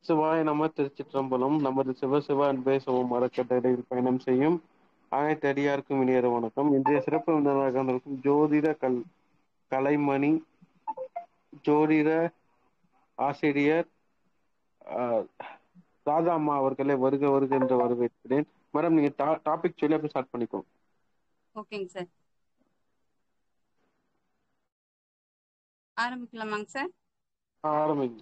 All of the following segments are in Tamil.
சிவாய நம திருச்சிற்றம்பலம் நமது சிவ சிவ அன்பே சிவம் அறக்கட்டளையில் பயணம் செய்யும் அனைத்து அடியாருக்கும் இனியர வணக்கம் இன்றைய சிறப்பு விருந்தினராக வந்திருக்கும் ஜோதிட கல் கலைமணி ஜோதிட ஆசிரியர் ஆஹ், ராதா அம்மா அவர்களை வருக வருக என்று வரவேற்கிறேன் மேடம் நீங்க டாபிக் சொல்லி அப்படி ஸ்டார்ட் பண்ணிக்கோங்க ஓகேங்க சார் ஆரம்பிக்கலாமாங்க சார் ஆஹ், ஆரம்பிங்க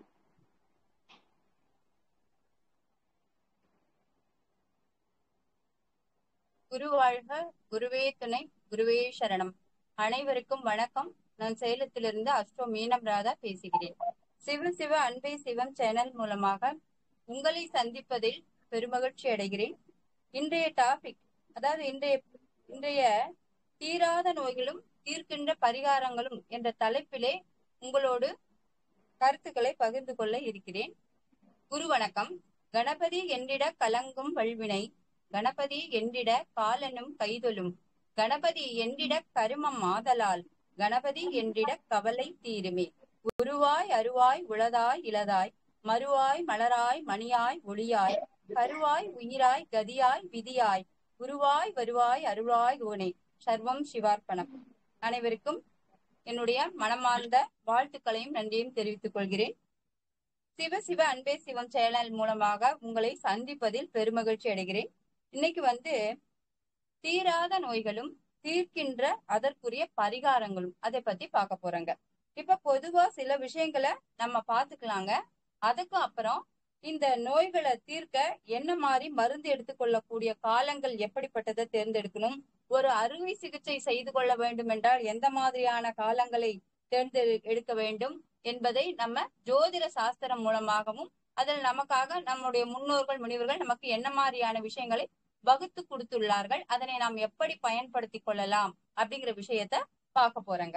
குரு வாழ்க குருவே துணை குருவே சரணம் அனைவருக்கும் வணக்கம் நான் சேலத்திலிருந்து அஸ்ட்ரோ மீனம் ராதா பேசுகிறேன் சிவ சிவ அன்பே சிவம் சேனல் மூலமாக உங்களை சந்திப்பதில் பெருமகிழ்ச்சி அடைகிறேன் இன்றைய டாபிக் அதாவது இன்றைய இன்றைய தீராத நோய்களும் தீர்க்கின்ற பரிகாரங்களும் என்ற தலைப்பிலே உங்களோடு கருத்துக்களை பகிர்ந்து கொள்ள இருக்கிறேன் குரு வணக்கம் கணபதி என்றிட கலங்கும் வல்வினை கணபதி என்றிட காலனும் கைதொலும் கணபதி என்றிட கருமம் ஆதலால் கணபதி என்றிட கவலை தீருமே உருவாய் அருவாய் உளதாய் இளதாய் மறுவாய் மலராய் மணியாய் ஒளியாய் கருவாய் உயிராய் கதியாய் விதியாய் குருவாய் வருவாய் அருளாய் ஓனே சர்வம் சிவார்ப்பணம் அனைவருக்கும் என்னுடைய மனமார்ந்த வாழ்த்துக்களையும் நன்றியும் தெரிவித்துக் கொள்கிறேன் சிவ சிவ அன்பே சிவம் சேனல் மூலமாக உங்களை சந்திப்பதில் பெருமகிழ்ச்சி அடைகிறேன் இன்னைக்கு வந்து தீராத நோய்களும் தீர்க்கின்ற அதற்குரிய பரிகாரங்களும் அதை பத்தி பார்க்க போறோங்க இப்ப பொதுவா சில விஷயங்களை நம்ம பாத்துக்கலாங்க அதுக்கு அப்புறம் இந்த நோய்களை தீர்க்க என்ன மாதிரி மருந்து எடுத்துக்கொள்ளக்கூடிய காலங்கள் எப்படிப்பட்டதை தேர்ந்தெடுக்கணும் ஒரு அறுவை சிகிச்சை செய்து கொள்ள வேண்டும் என்றால் எந்த மாதிரியான காலங்களை தேர்ந்தெடு எடுக்க வேண்டும் என்பதை நம்ம ஜோதிட சாஸ்திரம் மூலமாகவும் அதில் நமக்காக நம்முடைய முன்னோர்கள் முனிவர்கள் நமக்கு என்ன மாதிரியான விஷயங்களை வகுத்து கொடுத்துள்ளார்கள் அதனை நாம் எப்படி பயன்படுத்தி கொள்ளலாம் அப்படிங்கிற விஷயத்த பார்க்க போறேங்க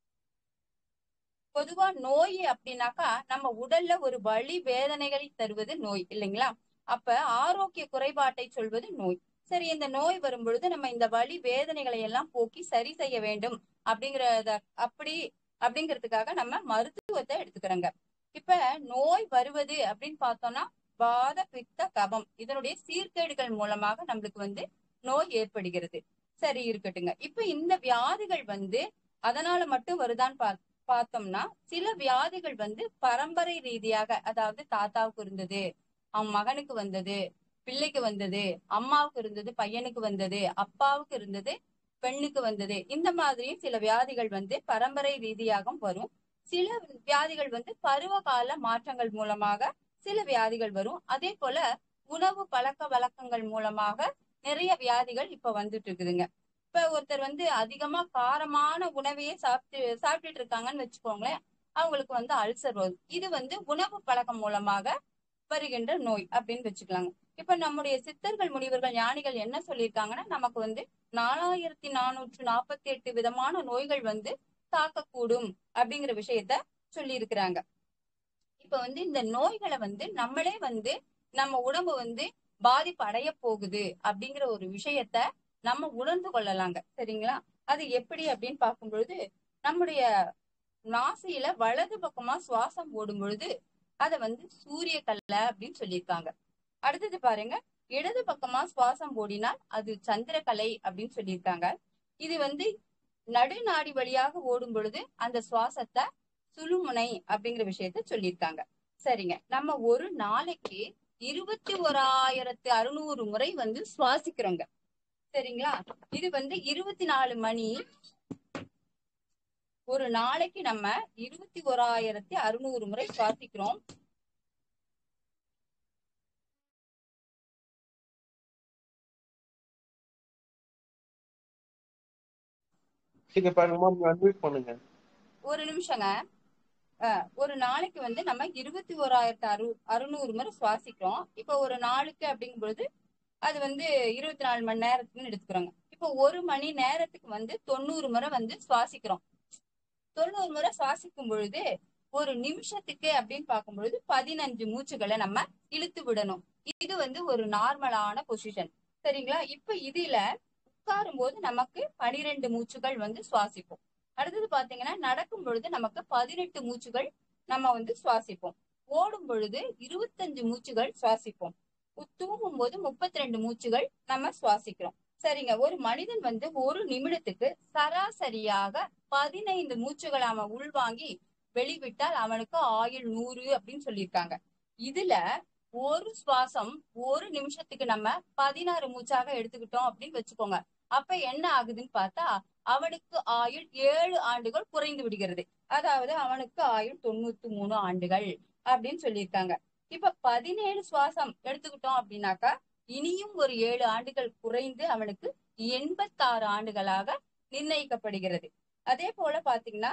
பொதுவா நோய் அப்படின்னாக்கா நம்ம உடல்ல ஒரு வலி வேதனைகளை தருவது நோய் இல்லைங்களா அப்ப ஆரோக்கிய குறைபாட்டை சொல்வது நோய் சரி இந்த நோய் வரும் பொழுது நம்ம இந்த வலி வேதனைகளை எல்லாம் போக்கி சரி செய்ய வேண்டும் அப்படிங்கறத அப்படி அப்படிங்கிறதுக்காக நம்ம மருத்துவத்தை எடுத்துக்கிறோங்க இப்ப நோய் வருவது அப்படின்னு பார்த்தோம்னா வாத பித்த கபம் இதனுடைய சீர்கேடுகள் மூலமாக நம்மளுக்கு வந்து நோய் ஏற்படுகிறது சரி இருக்கட்டுங்க இப்ப இந்த வியாதிகள் வந்து அதனால மட்டும் வருதான்னு பா பார்த்தோம்னா சில வியாதிகள் வந்து பரம்பரை ரீதியாக அதாவது தாத்தாவுக்கு இருந்தது அவன் மகனுக்கு வந்தது பிள்ளைக்கு வந்தது அம்மாவுக்கு இருந்தது பையனுக்கு வந்தது அப்பாவுக்கு இருந்தது பெண்ணுக்கு வந்தது இந்த மாதிரியும் சில வியாதிகள் வந்து பரம்பரை ரீதியாகவும் வரும் சில வியாதிகள் வந்து பருவகால மாற்றங்கள் மூலமாக சில வியாதிகள் வரும் அதே போல உணவு பழக்க வழக்கங்கள் மூலமாக நிறைய வியாதிகள் இப்ப வந்துட்டு இருக்குதுங்க இப்ப ஒருத்தர் வந்து அதிகமா காரமான உணவையே சாப்பிட்டு சாப்பிட்டுட்டு இருக்காங்கன்னு வச்சுக்கோங்களேன் அவங்களுக்கு வந்து அல்சர் வரும் இது வந்து உணவு பழக்கம் மூலமாக வருகின்ற நோய் அப்படின்னு வச்சுக்கலாங்க இப்ப நம்முடைய சித்தர்கள் முனிவர்கள் ஞானிகள் என்ன சொல்லியிருக்காங்கன்னா நமக்கு வந்து நாலாயிரத்தி நானூற்று நாற்பத்தி எட்டு விதமான நோய்கள் வந்து தாக்கக்கூடும் அப்படிங்கிற விஷயத்த சொல்லி இருக்கிறாங்க இப்ப வந்து இந்த நோய்களை வந்து நம்மளே வந்து நம்ம உடம்பு வந்து பாதிப்பு அடைய போகுது அப்படிங்கிற ஒரு விஷயத்த நம்ம உணர்ந்து கொள்ளலாங்க சரிங்களா அது எப்படி அப்படின்னு பார்க்கும் பொழுது நம்முடைய நாசியில வலது பக்கமா சுவாசம் ஓடும் பொழுது அத வந்து சூரிய கல்ல அப்படின்னு சொல்லியிருக்காங்க அடுத்தது பாருங்க இடது பக்கமா சுவாசம் ஓடினால் அது சந்திரகலை அப்படின்னு சொல்லியிருக்காங்க இது வந்து நடுநாடி வழியாக ஓடும் பொழுது அந்த சுவாசத்தை சுழுமுனை அப்படிங்கிற விஷயத்த சொல்லியிருக்காங்க சரிங்க நம்ம ஒரு நாளைக்கு இருபத்தி ஓராயிரத்து அறுநூறு முறை வந்து சுவாசிக்கிறோங்க சரிங்களா இது வந்து இருபத்தி நாலு மணி ஒரு நாளைக்கு நம்ம இருபத்தி ஓராயிரத்தி அறுநூறு முறை சுவாசிக்கிறோம் இங்க பாருங்கம்மா நீங்க அட்மிட் பண்ணுங்க ஒரு நிமிஷங்க அஹ், ஒரு நாளைக்கு வந்து நம்ம இருபத்தி ஓராயிரத்தி அறு அறுநூறு முறை சுவாசிக்கிறோம் இப்போ ஒரு நாளுக்கு அப்படிங்கும் பொழுது அது வந்து இருபத்தி நாலு மணி நேரத்துக்குன்னு எடுத்துக்கிறோங்க இப்போ ஒரு மணி நேரத்துக்கு வந்து தொண்ணூறு முறை வந்து சுவாசிக்கிறோம் தொண்ணூறு முறை சுவாசிக்கும் பொழுது ஒரு நிமிஷத்துக்கு அப்படின்னு பார்க்கும் பொழுது பதினஞ்சு மூச்சுகளை நம்ம இழுத்து விடணும் இது வந்து ஒரு நார்மலான பொசிஷன் சரிங்களா இப்ப இதுல உட்காரும் போது நமக்கு பனிரெண்டு மூச்சுகள் வந்து சுவாசிப்போம் அடுத்தது பாத்தீங்கன்னா நடக்கும் பொழுது நமக்கு பதினெட்டு மூச்சுகள் நம்ம வந்து சுவாசிப்போம் ஓடும் பொழுது இருபத்தஞ்சு மூச்சுகள் சுவாசிப்போம் தூங்கும் போது முப்பத்தி ரெண்டு மூச்சுகள் நம்ம சுவாசிக்கிறோம் சரிங்க ஒரு மனிதன் வந்து ஒரு நிமிடத்துக்கு சராசரியாக பதினைந்து மூச்சுகளை அவன் உள்வாங்கி வெளிவிட்டால் அவனுக்கு ஆயுள் நூறு அப்படின்னு சொல்லியிருக்காங்க இதுல ஒரு சுவாசம் ஒரு நிமிஷத்துக்கு நம்ம பதினாறு மூச்சாக எடுத்துக்கிட்டோம் அப்படின்னு வச்சுக்கோங்க அப்ப என்ன ஆகுதுன்னு பார்த்தா அவனுக்கு ஆயுள் ஏழு ஆண்டுகள் குறைந்து விடுகிறது அதாவது அவனுக்கு ஆயுள் தொண்ணூத்தி மூணு ஆண்டுகள் அப்படின்னு சொல்லியிருக்காங்க இப்ப பதினேழு சுவாசம் எடுத்துக்கிட்டோம் அப்படின்னாக்கா இனியும் ஒரு ஏழு ஆண்டுகள் குறைந்து அவனுக்கு எண்பத்தாறு ஆண்டுகளாக நிர்ணயிக்கப்படுகிறது அதே போல பாத்தீங்கன்னா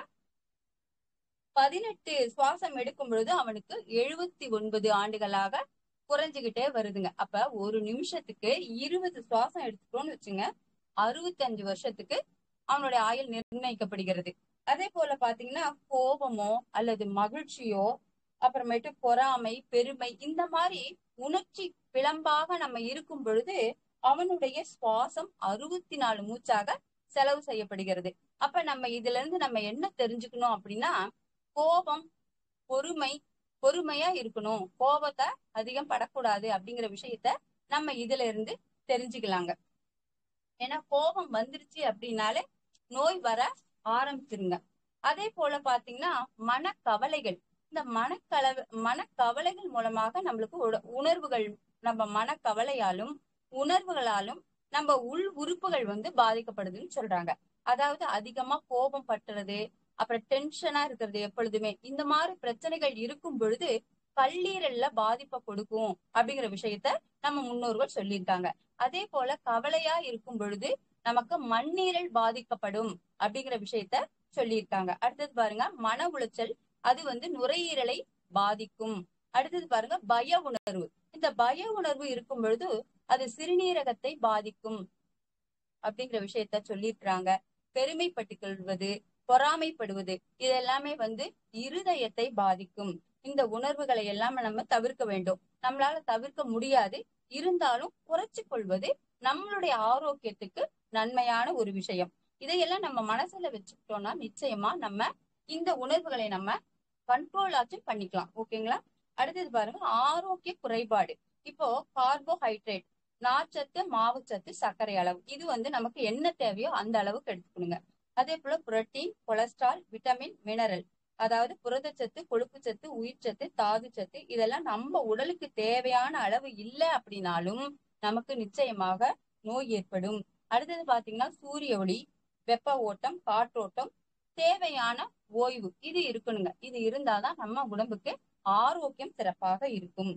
பதினெட்டு சுவாசம் எடுக்கும் பொழுது அவனுக்கு எழுபத்தி ஒன்பது ஆண்டுகளாக குறைஞ்சுகிட்டே வருதுங்க அப்ப ஒரு நிமிஷத்துக்கு இருபது சுவாசம் எடுத்துட்டோம்னு வச்சுங்க அறுபத்தஞ்சு வருஷத்துக்கு அவனுடைய ஆயுள் நிர்ணயிக்கப்படுகிறது அதே போல பாத்தீங்கன்னா கோபமோ அல்லது மகிழ்ச்சியோ அப்புறமேட்டு பொறாமை பெருமை இந்த மாதிரி உணர்ச்சி பிளம்பாக நம்ம இருக்கும் பொழுது அவனுடைய சுவாசம் அறுபத்தி நாலு மூச்சாக செலவு செய்யப்படுகிறது அப்ப நம்ம இதுல இருந்து நம்ம என்ன தெரிஞ்சுக்கணும் அப்படின்னா கோபம் பொறுமை பொறுமையா இருக்கணும் கோபத்தை அதிகம் படக்கூடாது அப்படிங்கிற விஷயத்த நம்ம இதுல இருந்து தெரிஞ்சுக்கலாங்க ஏன்னா கோபம் வந்துருச்சு அப்படின்னாலே நோய் வர ஆரம்பிச்சிருங்க அதே போல பாத்தீங்கன்னா மனக்கவலைகள் இந்த மனக்கல மனக்கவலைகள் மூலமாக நம்மளுக்கு உணர்வுகள் நம்ம மனக்கவலையாலும் உணர்வுகளாலும் நம்ம உள் உறுப்புகள் வந்து பாதிக்கப்படுதுன்னு சொல்றாங்க அதாவது அதிகமா கோபம் பட்டுறது அப்புறம் டென்ஷனா இருக்கிறது எப்பொழுதுமே இந்த மாதிரி பிரச்சனைகள் இருக்கும் பொழுது கல்லீரல்ல பாதிப்பை கொடுக்கும் அப்படிங்கிற விஷயத்த நம்ம முன்னோர்கள் சொல்லியிருக்காங்க அதே போல கவலையா இருக்கும் பொழுது நமக்கு மண்ணீரல் பாதிக்கப்படும் அப்படிங்கிற விஷயத்த சொல்லியிருக்காங்க அடுத்தது பாருங்க மன உளைச்சல் அது வந்து நுரையீரலை பாதிக்கும் அடுத்தது பாருங்க பய உணர்வு இந்த பய உணர்வு இருக்கும் பொழுது அது சிறுநீரகத்தை பாதிக்கும் அப்படிங்கிற விஷயத்த சொல்லியிருக்கிறாங்க பெருமைப்பட்டுக் கொள்வது பொறாமைப்படுவது இது எல்லாமே வந்து இருதயத்தை பாதிக்கும் இந்த உணர்வுகளை எல்லாம் நம்ம தவிர்க்க வேண்டும் நம்மளால தவிர்க்க முடியாது இருந்தாலும் குறைச்சு கொள்வது நம்மளுடைய ஆரோக்கியத்துக்கு நன்மையான ஒரு விஷயம் இதையெல்லாம் நம்ம மனசுல வச்சுக்கிட்டோம்னா நிச்சயமா நம்ம இந்த உணர்வுகளை நம்ம கண்ட்ரோல் ஆச்சு பண்ணிக்கலாம் ஓகேங்களா அடுத்தது பாருங்க ஆரோக்கிய குறைபாடு இப்போ கார்போஹைட்ரேட் நார்ச்சத்து மாவுச்சத்து சர்க்கரை அளவு இது வந்து நமக்கு என்ன தேவையோ அந்த அளவுக்கு எடுத்துக்கணுங்க அதே போல புரோட்டீன் கொலஸ்ட்ரால் விட்டமின் மினரல் அதாவது புரதச்சத்து கொழுப்புச்சத்து உயிர்ச்சத்து தாதுச்சத்து இதெல்லாம் நம்ம உடலுக்கு தேவையான அளவு இல்லை அப்படின்னாலும் நமக்கு நிச்சயமாக நோய் ஏற்படும் அடுத்தது பாத்தீங்கன்னா சூரிய ஒளி வெப்ப ஓட்டம் காற்றோட்டம் தேவையான ஓய்வு இது இருக்கணுங்க இது இருந்தாதான் நம்ம உடம்புக்கு ஆரோக்கியம் சிறப்பாக இருக்கும்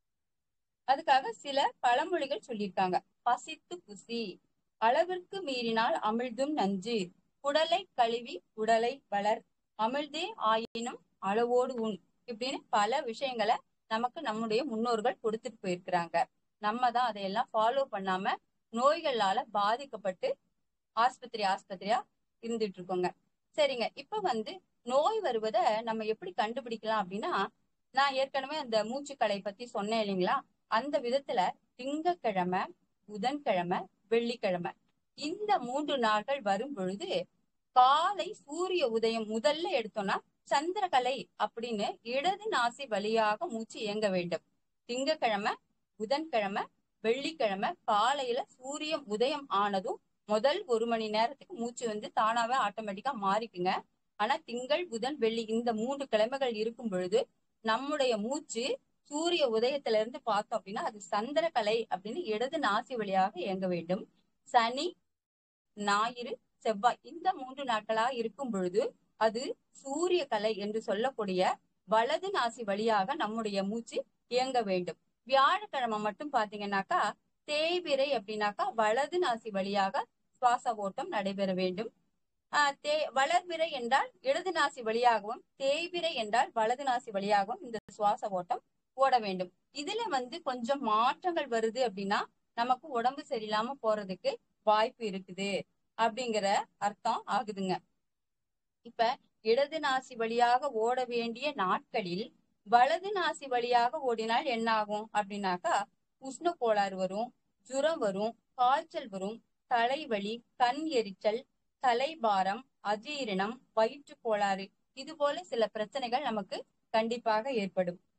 அதுக்காக சில பழமொழிகள் சொல்லியிருக்காங்க பசித்து புசி அளவிற்கு மீறினால் அமிழ்தும் நஞ்சு குடலை கழுவி உடலை வளர் அமிழ்தே ஆயினும் அளவோடு உண் இப்படின்னு பல விஷயங்களை நமக்கு நம்முடைய முன்னோர்கள் கொடுத்துட்டு போயிருக்கிறாங்க நம்ம தான் அதையெல்லாம் ஃபாலோ பண்ணாம நோய்களால பாதிக்கப்பட்டு ஆஸ்பத்திரி ஆஸ்பத்திரியா இருந்துட்டு இருக்கோங்க சரிங்க இப்ப வந்து நோய் வருவத நம்ம எப்படி கண்டுபிடிக்கலாம் அப்படின்னா நான் ஏற்கனவே அந்த மூச்சுக்கலை பத்தி சொன்னேன் இல்லைங்களா அந்த விதத்துல திங்கக்கிழமை புதன்கிழமை வெள்ளிக்கிழமை இந்த மூன்று நாட்கள் வரும் பொழுது காலை சூரிய உதயம் முதல்ல எடுத்தோம்னா சந்திரகலை அப்படின்னு இடது நாசி வழியாக மூச்சு இயங்க வேண்டும் திங்கக்கிழமை புதன்கிழமை வெள்ளிக்கிழமை காலையில சூரியன் உதயம் ஆனதும் முதல் ஒரு மணி நேரத்துக்கு மூச்சு வந்து தானாவே ஆட்டோமேட்டிக்கா மாறிக்குங்க ஆனா திங்கள் புதன் வெள்ளி இந்த மூன்று கிழமைகள் இருக்கும் பொழுது நம்முடைய மூச்சு சூரிய உதயத்துல இருந்து பார்த்தோம் அப்படின்னா அது சந்திரகலை அப்படின்னு இடது நாசி வழியாக இயங்க வேண்டும் சனி ஞாயிறு செவ்வாய் இந்த மூன்று நாட்களா இருக்கும் பொழுது அது சூரிய கலை என்று சொல்லக்கூடிய வலது நாசி வழியாக நம்முடைய மூச்சு இயங்க வேண்டும் வியாழக்கிழமை மட்டும் பாத்தீங்கன்னாக்கா தேய்பிரை அப்படின்னாக்கா வலது நாசி வழியாக சுவாச ஓட்டம் நடைபெற வேண்டும் ஆஹ் தே வளர்பிறை என்றால் இடது நாசி வழியாகவும் தேய்பிறை என்றால் வலது நாசி வழியாகவும் இந்த சுவாச ஓட்டம் ஓட வேண்டும் இதுல வந்து கொஞ்சம் மாற்றங்கள் வருது அப்படின்னா நமக்கு உடம்பு சரியில்லாம போறதுக்கு வாய்ப்பு இருக்குது அப்படிங்கிற அர்த்தம் ஆகுதுங்க இப்ப இடது நாசி வழியாக ஓட வேண்டிய நாட்களில் வலது நாசி வழியாக ஓடினால் என்ன ஆகும் அப்படின்னாக்கா உஷ்ண கோளாறு வரும் ஜுரம் வரும் காய்ச்சல் வரும் தலைவலி கண் எரிச்சல் தலைபாரம் அஜீரணம் வயிற்று கோளாறு இது போல சில பிரச்சனைகள் நமக்கு கண்டிப்பாக ஏற்படும்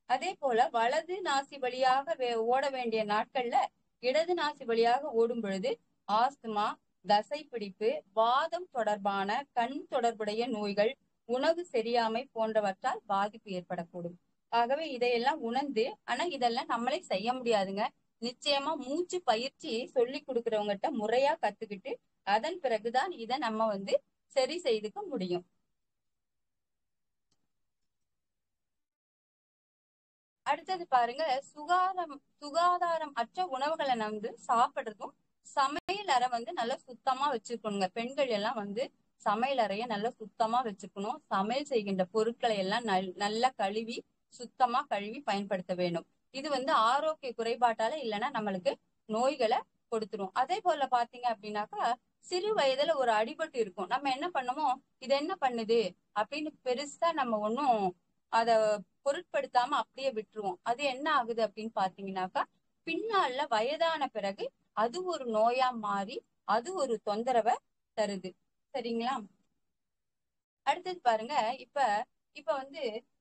அதே போல வலது நாசி வழியாக வே- ஓட வேண்டிய நாட்கள்ல இடது நாசி வழியாக ஓடும் பொழுது ஆஸ்துமா தசை பிடிப்பு வாதம் தொடர்பான கண் தொடர்புடைய நோய்கள் உணவு சரியாமை போன்றவற்றால் பாதிப்பு ஏற்படக்கூடும் ஆகவே இதையெல்லாம் உணர்ந்து ஆனா இதெல்லாம் நம்மளே செய்ய முடியாதுங்க நிச்சயமா மூச்சு பயிற்சி சொல்லி கொடுக்கறவங்ககிட்ட முறையா கத்துக்கிட்டு அதன் பிறகுதான் இதை நம்ம வந்து சரி செய்துக்க முடியும் அடுத்தது பாருங்க சுகாதாரம் சுகாதாரம் அற்ற உணவுகளை வந்து சாப்பிடுறதும் சமையல் அறை வந்து நல்லா சுத்தமா வச்சுக்கணுங்க பெண்கள் எல்லாம் வந்து சமையல் அறைய நல்லா சுத்தமா வச்சுக்கணும் சமையல் செய்கின்ற பொருட்களை எல்லாம் நல் நல்லா கழுவி சுத்தமா கழுவி பயன்படுத்த வேண்டும் இது வந்து ஆரோக்கிய குறைபாட்டால இல்லைன்னா நம்மளுக்கு நோய்களை கொடுத்துரும் அதே போல பாத்தீங்க அப்படின்னாக்கா சிறு வயதுல ஒரு அடிபட்டு இருக்கும் நம்ம என்ன பண்ணுமோ இது என்ன பண்ணுது அப்படின்னு பெருசா நம்ம ஒன்னும் அத பொருட்படுத்தாம அப்படியே விட்டுருவோம் அது என்ன ஆகுது அப்படின்னு பாத்தீங்கன்னாக்கா பின்னால வயதான பிறகு அது ஒரு நோயா மாறி அது ஒரு தொந்தரவை தருது சரிங்களா அடுத்தது பாருங்க இப்ப இப்ப வந்து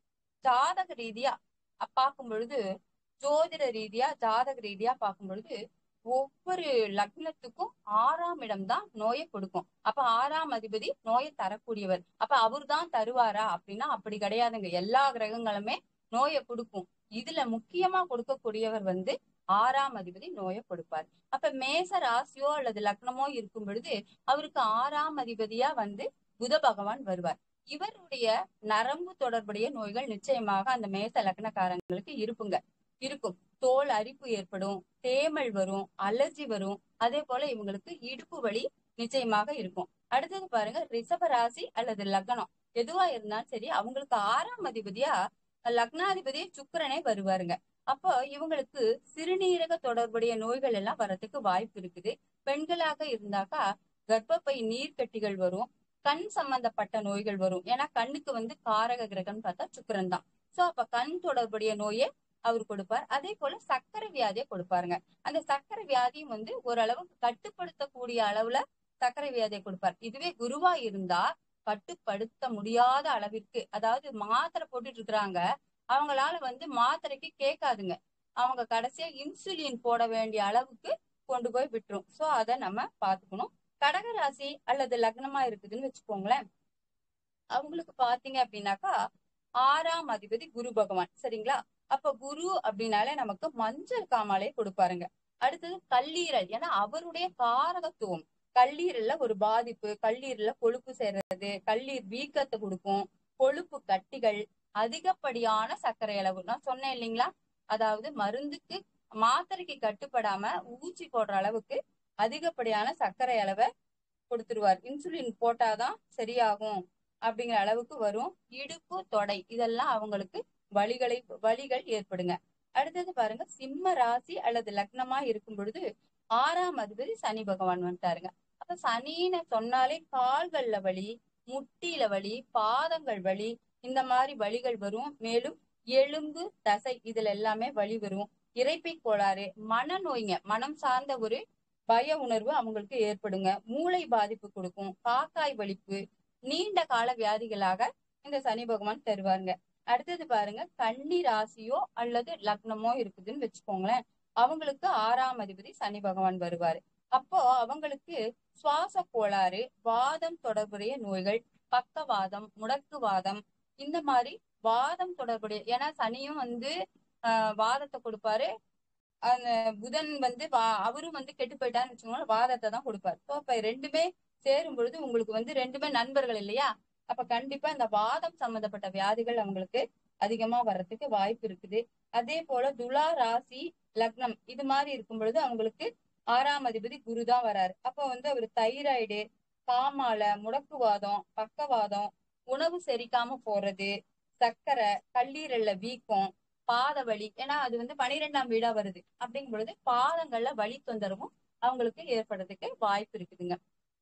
ஜாதக ரீதியா அ- பார்க்கும் பொழுது ஜோதிட ரீதியா ஜாதக ரீதியா பார்க்கும் பொழுது ஒவ்வொரு லக்னத்துக்கும் ஆறாம் இடம் தான் நோயை கொடுக்கும் அப்ப ஆறாம் அதிபதி நோயை தரக்கூடியவர் அப்ப அவர் தான் தருவாரா அப்படின்னா அப்படி கிடையாதுங்க எல்லா கிரகங்களுமே நோயை கொடுக்கும் இதுல முக்கியமா கொடுக்கக்கூடியவர் வந்து ஆறாம் அதிபதி நோயை கொடுப்பார் அப்ப மேச ராசியோ அல்லது லக்னமோ இருக்கும் பொழுது அவருக்கு ஆறாம் அதிபதியா வந்து புத பகவான் வருவார் இவருடைய நரம்பு தொடர்புடைய நோய்கள் நிச்சயமாக அந்த மேச லக்னக்காரங்களுக்கு இருப்புங்க இருக்கும் தோல் அரிப்பு ஏற்படும் தேமல் வரும் அலர்ஜி வரும் அதே போல இவங்களுக்கு இடுப்பு வலி நிச்சயமாக இருக்கும் அடுத்தது பாருங்க ரிஷப ராசி அல்லது லக்னம் எதுவா இருந்தாலும் சரி அவங்களுக்கு ஆறாம் அதிபதியா லக்னாதிபதியே சுக்கிரனே வருவாருங்க அப்போ இவங்களுக்கு சிறுநீரக தொடர்புடைய நோய்கள் எல்லாம் வரதுக்கு வாய்ப்பு இருக்குது பெண்களாக இருந்தாக்கா கர்ப்பப்பை நீர்க்கட்டிகள் வரும் கண் சம்பந்தப்பட்ட நோய்கள் வரும் ஏன்னா கண்ணுக்கு வந்து காரக கிரகம்னு பார்த்தா சுக்கிரன் தான் சோ அப்ப கண் தொடர்புடைய நோயை அவர் கொடுப்பார் அதே போல சர்க்கரை வியாதியை கொடுப்பாருங்க அந்த சர்க்கரை வியாதியும் வந்து ஓரளவுக்கு கட்டுப்படுத்தக்கூடிய அளவுல சர்க்கரை வியாதியை கொடுப்பார் இதுவே குருவா இருந்தா கட்டுப்படுத்த முடியாத அளவிற்கு அதாவது மாத்திரை போட்டுட்டு இருக்கிறாங்க அவங்களால வந்து மாத்திரைக்கு கேட்காதுங்க அவங்க கடைசியா இன்சுலின் போட வேண்டிய அளவுக்கு கொண்டு போய் விட்டுரும் சோ அதை நம்ம பாத்துக்கணும் கடகராசி அல்லது லக்னமா இருக்குதுன்னு வச்சுக்கோங்களேன் அவங்களுக்கு பாத்தீங்க அப்படின்னாக்கா ஆறாம் அதிபதி குரு பகவான் சரிங்களா அப்ப குரு அப்படின்னாலே நமக்கு மஞ்சள் காமாலே கொடுப்பாருங்க அடுத்தது கல்லீரல் ஏன்னா அவருடைய காரகத்துவம் கல்லீரல்ல ஒரு பாதிப்பு கல்லீரல்ல கொழுப்பு சேர்றது கல்லீர் வீக்கத்தை கொடுக்கும் கொழுப்பு கட்டிகள் அதிகப்படியான சர்க்கரை அளவு நான் சொன்னேன் இல்லைங்களா அதாவது மருந்துக்கு மாத்திரைக்கு கட்டுப்படாம ஊசி போடுற அளவுக்கு அதிகப்படியான சர்க்கரை அளவை கொடுத்துருவார் இன்சுலின் போட்டாதான் சரியாகும் அப்படிங்கிற அளவுக்கு வரும் இடுப்பு தொடை இதெல்லாம் அவங்களுக்கு வலிகளை வலிகள் ஏற்படுங்க அடுத்தது பாருங்க சிம்ம ராசி அல்லது லக்னமா இருக்கும் பொழுது ஆறாம் அதிபதி சனி பகவான் வந்துட்டாருங்க அப்ப சனின்னு சொன்னாலே கால்கள்ல வலி முட்டியில வலி பாதங்கள் வலி இந்த மாதிரி வலிகள் வரும் மேலும் எலும்பு தசை இதுல எல்லாமே வலி வரும் இறைப்பை கோளாறு மனநோய்ங்க மனம் சார்ந்த ஒரு பய உணர்வு அவங்களுக்கு ஏற்படுங்க மூளை பாதிப்பு கொடுக்கும் காக்காய் வலிப்பு நீண்ட கால வியாதிகளாக இந்த சனி பகவான் தருவாருங்க அடுத்தது பாருங்க கன்னி ராசியோ அல்லது லக்னமோ இருக்குதுன்னு வச்சுக்கோங்களேன் அவங்களுக்கு ஆறாம் அதிபதி சனி பகவான் வருவாரு அப்போ அவங்களுக்கு சுவாச கோளாறு வாதம் தொடர்புடைய நோய்கள் பக்கவாதம் முடக்குவாதம் இந்த மாதிரி வாதம் தொடர்புடைய ஏன்னா சனியும் வந்து ஆஹ் வாதத்தை கொடுப்பாரு அந்த புதன் வந்து வா அவரும் வந்து கெட்டு போயிட்டான்னு வச்சுக்கோங்களேன் வாதத்தை தான் கொடுப்பாரு ஸோ அப்ப ரெண்டுமே சேரும் பொழுது உங்களுக்கு வந்து ரெண்டுமே நண்பர்கள் இல்லையா அப்ப கண்டிப்பா இந்த வாதம் சம்பந்தப்பட்ட வியாதிகள் அவங்களுக்கு அதிகமா வர்றதுக்கு வாய்ப்பு இருக்குது அதே போல துலா ராசி லக்னம் இது மாதிரி இருக்கும் பொழுது அவங்களுக்கு ஆறாம் அதிபதி குரு தான் வராரு அப்ப வந்து அவர் தைராய்டு காமால முடக்குவாதம் பக்கவாதம் உணவு செரிக்காம போறது சர்க்கரை கல்லீரல்ல வீக்கம் பாத வலி ஏன்னா அது வந்து பனிரெண்டாம் வீடா வருது அப்படிங்கும் பொழுது பாதங்கள்ல வலி தொந்தரவும் அவங்களுக்கு ஏற்படுறதுக்கு வாய்ப்பு இருக்குதுங்க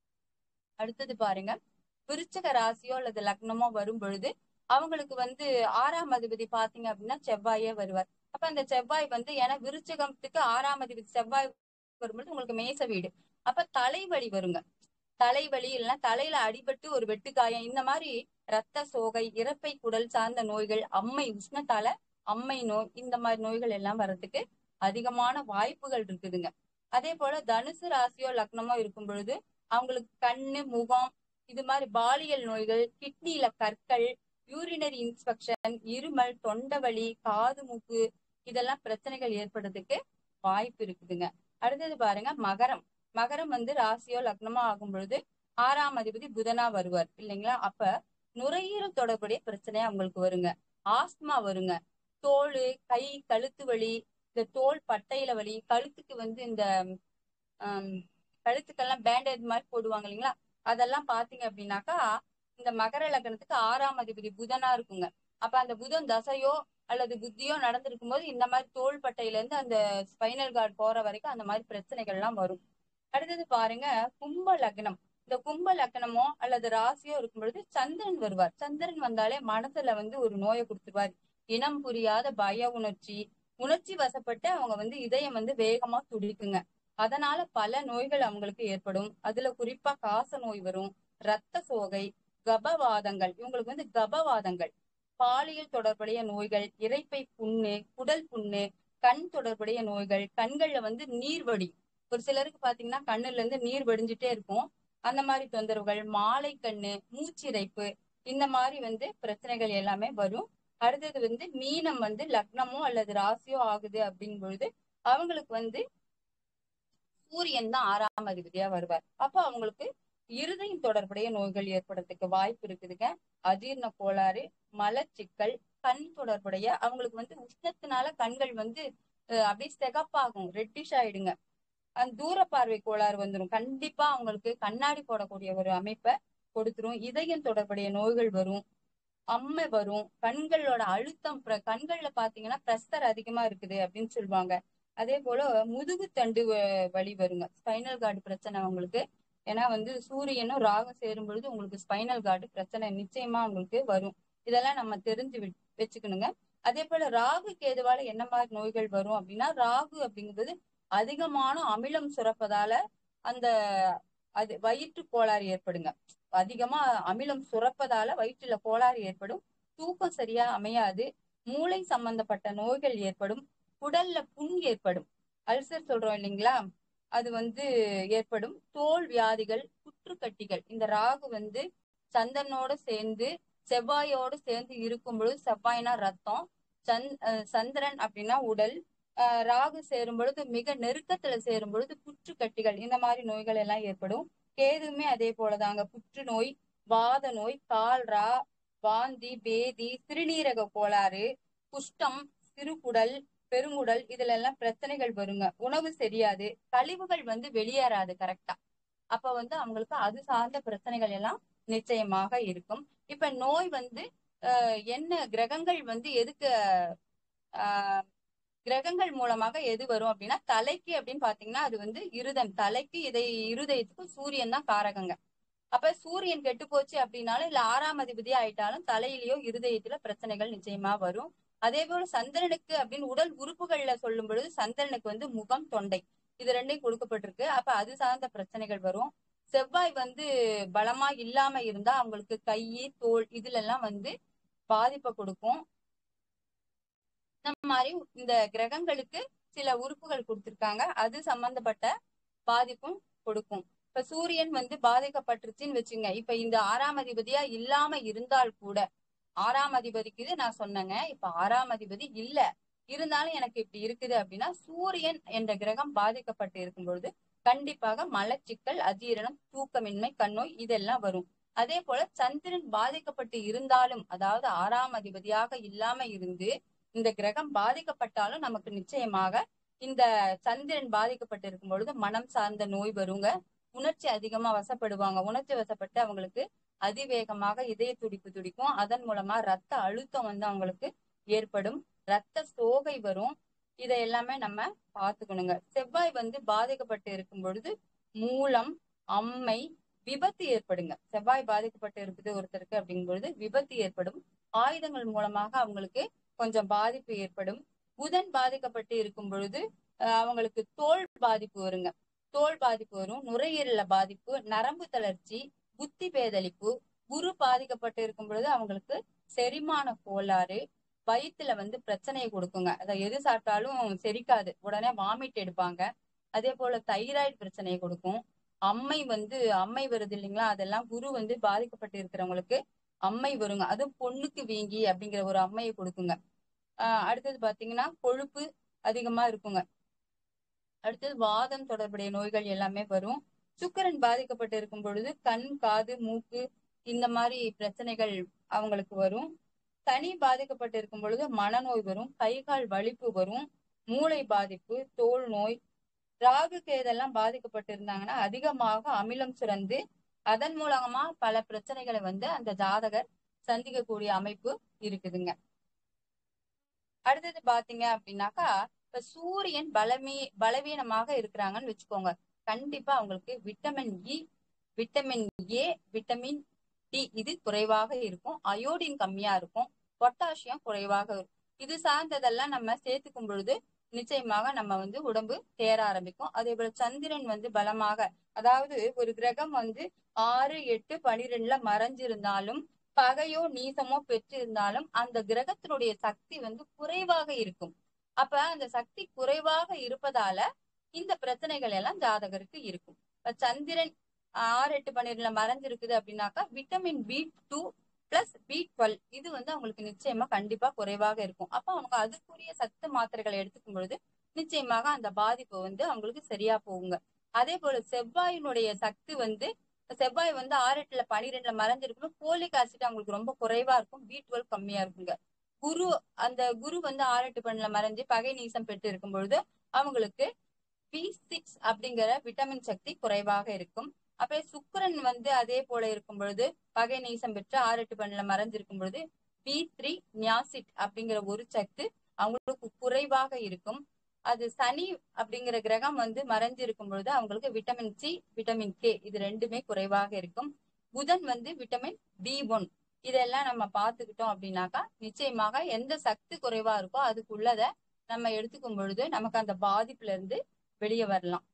அடுத்தது பாருங்க விருச்சக ராசியோ அல்லது லக்னமோ வரும் பொழுது அவங்களுக்கு வந்து ஆறாம் அதிபதி பாத்தீங்க அப்படின்னா செவ்வாயே வருவார் அப்ப அந்த செவ்வாய் வந்து ஏன்னா விருச்சகத்துக்கு ஆறாம் அதிபதி செவ்வாய் வரும்பொழுது உங்களுக்கு மேச வீடு அப்ப தலைவலி வருங்க தலைவலி இல்லைன்னா தலையில அடிபட்டு ஒரு வெட்டுக்காயம் இந்த மாதிரி ரத்த சோகை இறப்பை குடல் சார்ந்த நோய்கள் அம்மை உஷ்ணத்தால அம்மை நோய் இந்த மாதிரி நோய்கள் எல்லாம் வர்றதுக்கு அதிகமான வாய்ப்புகள் இருக்குதுங்க அதே போல தனுசு ராசியோ லக்னமோ இருக்கும் பொழுது அவங்களுக்கு கண்ணு முகம் இது மாதிரி பாலியல் நோய்கள் கிட்னில கற்கள் யூரினரி இன்ஸ்பெக்ஷன் இருமல் தொண்டவலி காது மூக்கு இதெல்லாம் பிரச்சனைகள் ஏற்படுறதுக்கு வாய்ப்பு இருக்குதுங்க அடுத்தது பாருங்க மகரம் மகரம் வந்து ராசியோ லக்னமோ ஆகும் பொழுது ஆறாம் அதிபதி புதனா வருவார் இல்லைங்களா அப்ப நுரையீரல் தொடர்புடைய பிரச்சனை அவங்களுக்கு வருங்க ஆஸ்துமா வருங்க தோல் கை கழுத்து வலி இந்த தோல் பட்டையில வலி கழுத்துக்கு வந்து இந்த கழுத்துக்கெல்லாம் பேண்டேஜ் மாதிரி போடுவாங்க இல்லைங்களா அதெல்லாம் பாத்தீங்க அப்படின்னாக்கா இந்த மகர லக்னத்துக்கு ஆறாம் அதிபதி புதனா இருக்குங்க அப்ப அந்த புதன் தசையோ அல்லது புத்தியோ நடந்திருக்கும் போது இந்த மாதிரி தோல் பட்டையில இருந்து அந்த ஸ்பைனல் கார்டு போற வரைக்கும் அந்த மாதிரி பிரச்சனைகள் எல்லாம் வரும் அடுத்தது பாருங்க கும்ப லக்னம் இந்த கும்ப லக்னமோ அல்லது ராசியோ இருக்கும் பொழுது சந்திரன் வருவார் சந்திரன் வந்தாலே மனசுல வந்து ஒரு நோயை கொடுத்துருவார் இனம் புரியாத பய உணர்ச்சி உணர்ச்சி வசப்பட்டு அவங்க வந்து இதயம் வந்து வேகமா துடிக்குங்க அதனால பல நோய்கள் அவங்களுக்கு ஏற்படும் அதுல குறிப்பா காச நோய் வரும் ரத்த சோகை கபவாதங்கள் இவங்களுக்கு வந்து கபவாதங்கள் பாலியல் தொடர்புடைய நோய்கள் இறைப்பை புண்ணு குடல் புண்ணு கண் தொடர்புடைய நோய்கள் கண்கள்ல வந்து நீர் வடி ஒரு சிலருக்கு பாத்தீங்கன்னா கண்ணுல இருந்து நீர் வடிஞ்சிட்டே இருக்கும் அந்த மாதிரி தொந்தரவுகள் மாலை கண்ணு மூச்சிறைப்பு இந்த மாதிரி வந்து பிரச்சனைகள் எல்லாமே வரும் அடுத்தது வந்து மீனம் வந்து லக்னமோ அல்லது ராசியோ ஆகுது அப்படிங்கும் பொழுது அவங்களுக்கு வந்து சூரியன் தான் ஆறாம் அதிபதியா வருவார் அப்போ அவங்களுக்கு இருதயம் தொடர்புடைய நோய்கள் ஏற்படுறதுக்கு வாய்ப்பு இருக்குதுங்க அஜீர்ண கோளாறு மலச்சிக்கல் கண் தொடர்புடைய அவங்களுக்கு வந்து உஷ்ணத்தினால கண்கள் வந்து அப்படியே செகப்பாகும் ரெட்டிஷ் ஆயிடுங்க அந்த தூர பார்வை கோளாறு வந்துடும் கண்டிப்பா அவங்களுக்கு கண்ணாடி போடக்கூடிய ஒரு அமைப்பை கொடுத்துரும் இதயம் தொடர்புடைய நோய்கள் வரும் அம்மை வரும் கண்களோட அழுத்தம் கண்கள்ல பாத்தீங்கன்னா பிரஷர் அதிகமா இருக்குது அப்படின்னு சொல்லுவாங்க அதே போல முதுகு தண்டு வலி வருங்க ஸ்பைனல் கார்டு பிரச்சனை அவங்களுக்கு ஏன்னா வந்து சூரியனும் ராகம் சேரும் பொழுது உங்களுக்கு ஸ்பைனல் கார்டு பிரச்சனை நிச்சயமா உங்களுக்கு வரும் இதெல்லாம் நம்ம தெரிஞ்சு வச்சுக்கணுங்க அதே போல ராகு கேதுவால என்ன மாதிரி நோய்கள் வரும் அப்படின்னா ராகு அப்படிங்கிறது அதிகமான அமிலம் சுரப்பதால அந்த அது வயிற்று கோளாறு ஏற்படுங்க அதிகமா அமிலம் சுரப்பதால வயிற்றுல கோளாறு ஏற்படும் தூக்கம் சரியா அமையாது மூளை சம்பந்தப்பட்ட நோய்கள் ஏற்படும் குடல்ல புண் ஏற்படும் அல்சர் சொல்றோம் இல்லைங்களா அது வந்து ஏற்படும் தோல் வியாதிகள் புற்றுக்கட்டிகள் இந்த ராகு வந்து சந்தனோட சேர்ந்து செவ்வாயோடு சேர்ந்து இருக்கும் பொழுது செவ்வாய்னா ரத்தம் சந்த் சந்திரன் அப்படின்னா உடல் ராகு சேரும் பொழுது மிக நெருக்கத்துல சேரும் பொழுது புற்றுக்கட்டிகள் இந்த மாதிரி நோய்கள் எல்லாம் ஏற்படும் கேதுமே அதே போலதாங்க புற்றுநோய் வாத நோய் கால்ரா வாந்தி பேதி சிறுநீரக கோளாறு குஷ்டம் சிறுகுடல் பெருங்குடல் இதுல எல்லாம் பிரச்சனைகள் வருங்க உணவு சரியாது கழிவுகள் வந்து வெளியேறாது கரெக்டா அப்ப வந்து அவங்களுக்கு அது சார்ந்த பிரச்சனைகள் எல்லாம் நிச்சயமாக இருக்கும் இப்ப நோய் வந்து என்ன கிரகங்கள் வந்து எதுக்கு ஆஹ் கிரகங்கள் மூலமாக எது வரும் அப்படின்னா தலைக்கு அப்படின்னு பாத்தீங்கன்னா அது வந்து இருதம் தலைக்கு இதை இருதயத்துக்கு சூரியன் தான் காரகங்க அப்ப சூரியன் கெட்டு போச்சு அப்படின்னாலும் இல்ல ஆறாம் அதிபதியா ஆயிட்டாலும் தலையிலயோ இருதயத்துல பிரச்சனைகள் நிச்சயமா வரும் அதே போல சந்திரனுக்கு அப்படின்னு உடல் உறுப்புகள்ல சொல்லும் பொழுது சந்திரனுக்கு வந்து முகம் தொண்டை இது ரெண்டையும் கொடுக்கப்பட்டிருக்கு அப்ப அது சார்ந்த பிரச்சனைகள் வரும் செவ்வாய் வந்து பலமா இல்லாம இருந்தா அவங்களுக்கு கை தோல் இதுல எல்லாம் வந்து பாதிப்பை கொடுக்கும் இந்த மாதிரி இந்த கிரகங்களுக்கு சில உறுப்புகள் கொடுத்திருக்காங்க அது சம்பந்தப்பட்ட பாதிப்பும் கொடுக்கும் இப்ப சூரியன் வந்து பாதிக்கப்பட்டுருச்சுன்னு வச்சுங்க இப்ப இந்த ஆறாம் அதிபதியா இல்லாம இருந்தால் கூட ஆறாம் அதிபதிக்கு நான் சொன்னேங்க இப்ப ஆறாம் அதிபதி இல்ல இருந்தாலும் எனக்கு இப்படி இருக்குது அப்படின்னா சூரியன் என்ற கிரகம் பாதிக்கப்பட்டு இருக்கும் பொழுது கண்டிப்பாக மலச்சிக்கல் அஜீரணம் தூக்கமின்மை கண்ணோய் இதெல்லாம் வரும் அதே போல சந்திரன் பாதிக்கப்பட்டு இருந்தாலும் அதாவது ஆறாம் அதிபதியாக இல்லாம இருந்து இந்த கிரகம் பாதிக்கப்பட்டாலும் நமக்கு நிச்சயமாக இந்த சந்திரன் பாதிக்கப்பட்டு இருக்கும் பொழுது மனம் சார்ந்த நோய் வருங்க உணர்ச்சி அதிகமா வசப்படுவாங்க உணர்ச்சி வசப்பட்டு அவங்களுக்கு அதிவேகமாக இதய துடிப்பு துடிக்கும் அதன் மூலமா ரத்த அழுத்தம் வந்து அவங்களுக்கு ஏற்படும் ரத்த சோகை வரும் இதை எல்லாமே நம்ம பாத்துக்கணுங்க செவ்வாய் வந்து பாதிக்கப்பட்டு இருக்கும் பொழுது மூலம் அம்மை விபத்து ஏற்படுங்க செவ்வாய் பாதிக்கப்பட்டு இருக்குது ஒருத்தருக்கு அப்படிங்கும் பொழுது விபத்து ஏற்படும் ஆயுதங்கள் மூலமாக அவங்களுக்கு கொஞ்சம் பாதிப்பு ஏற்படும் புதன் பாதிக்கப்பட்டு இருக்கும் பொழுது அவங்களுக்கு தோல் பாதிப்பு வருங்க தோல் பாதிப்பு வரும் நுரையீரல பாதிப்பு நரம்பு தளர்ச்சி புத்தி பேதளிப்பு குரு பாதிக்கப்பட்டு இருக்கும் பொழுது அவங்களுக்கு செரிமான கோளாறு வயிற்றுல வந்து பிரச்சனையை கொடுக்குங்க அதை எது சாப்பிட்டாலும் செரிக்காது உடனே வாமிட் எடுப்பாங்க அதே போல தைராய்டு பிரச்சனையை கொடுக்கும் அம்மை வந்து அம்மை வருது இல்லைங்களா அதெல்லாம் குரு வந்து பாதிக்கப்பட்டு இருக்கிறவங்களுக்கு அம்மை வருங்க அதுவும் பொண்ணுக்கு வீங்கி அப்படிங்கிற ஒரு அம்மையை கொடுக்குங்க ஆஹ் அடுத்தது பாத்தீங்கன்னா கொழுப்பு அதிகமா இருக்குங்க அடுத்தது வாதம் தொடர்புடைய நோய்கள் எல்லாமே வரும் சுக்கரன் பாதிக்கப்பட்டு இருக்கும் பொழுது கண் காது மூக்கு இந்த மாதிரி பிரச்சனைகள் அவங்களுக்கு வரும் சனி பாதிக்கப்பட்டு இருக்கும் பொழுது மனநோய் வரும் கை கால் வலிப்பு வரும் மூளை பாதிப்பு தோல் நோய் ராகு கேதெல்லாம் பாதிக்கப்பட்டு இருந்தாங்கன்னா அதிகமாக அமிலம் சுரந்து அதன் மூலமா பல பிரச்சனைகளை வந்து அந்த ஜாதகர் சந்திக்கக்கூடிய அமைப்பு இருக்குதுங்க அடுத்தது பாத்தீங்க அப்படின்னாக்கா இப்ப சூரியன் பலமீ பலவீனமாக இருக்கிறாங்கன்னு வச்சுக்கோங்க கண்டிப்பா அவங்களுக்கு vitamin E vitamin A vitamin D இது குறைவாக இருக்கும் அயோடின் கம்மியா இருக்கும் பொட்டாசியம் குறைவாக இருக்கும் இது சார்ந்ததெல்லாம் நம்ம சேர்த்துக்கும் பொழுது நிச்சயமாக நம்ம வந்து உடம்பு தேர ஆரம்பிக்கும் அதே போல சந்திரன் வந்து பலமாக அதாவது ஒரு கிரகம் வந்து ஆறு எட்டு பனிரெண்டுல மறைஞ்சிருந்தாலும் பகையோ நீசமோ பெற்றிருந்தாலும் அந்த கிரகத்தினுடைய சக்தி வந்து குறைவாக இருக்கும் அப்ப அந்த சக்தி குறைவாக இருப்பதால இந்த பிரச்சனைகள் எல்லாம் ஜாதகருக்கு இருக்கும் இப்ப சந்திரன் ஆறு எட்டு பன்னிரெண்டுல மறைஞ்சிருக்குது அப்படின்னாக்கா vitamin B two plus B twelve இது வந்து அவங்களுக்கு நிச்சயமா கண்டிப்பா குறைவாக இருக்கும் அப்ப அவங்க அதுக்குரிய சத்து மாத்திரைகளை எடுத்துக்கும் பொழுது நிச்சயமாக அந்த பாதிப்பு வந்து அவங்களுக்கு சரியா போகுங்க அதே போல செவ்வாயினுடைய சக்தி வந்து செவ்வாய் வந்து ஆறு எட்டுல பனிரெண்டுல மறைஞ்சிருக்கணும் போலிக் ஆசிட் அவங்களுக்கு ரொம்ப குறைவா இருக்கும் பி டுவெல் கம்மியா இருக்குங்க குரு அந்த குரு வந்து ஆறு எட்டு பன்னில மறைஞ்சு பகை நீசம் பெற்று இருக்கும் பொழுது அவங்களுக்கு பி சிக்ஸ் அப்படிங்கிற விட்டமின் சக்தி குறைவாக இருக்கும் அப்படியே சுக்கரன் வந்து அதே போல இருக்கும் பொழுது பகை நீசம் பெற்று ஆறு எட்டு பன்னில மறைஞ்சிருக்கும் பொழுது பி த்ரீ நியாசிட் அப்படிங்கிற ஒரு சத்து அவங்களுக்கு குறைவாக இருக்கும் அது சனி அப்படிங்கிற கிரகம் வந்து மறைஞ்சு இருக்கும் பொழுது அவங்களுக்கு விட்டமின் சி விட்டமின் கே இது ரெண்டுமே குறைவாக இருக்கும் புதன் வந்து விட்டமின் பி ஒன் இதெல்லாம் நம்ம பார்த்துக்கிட்டோம் அப்படின்னாக்கா நிச்சயமாக எந்த சக்தி குறைவா இருக்கோ அதுக்குள்ளத நம்ம எடுத்துக்கும் பொழுது நமக்கு அந்த பாதிப்புல இருந்து வெளியே வரலாம்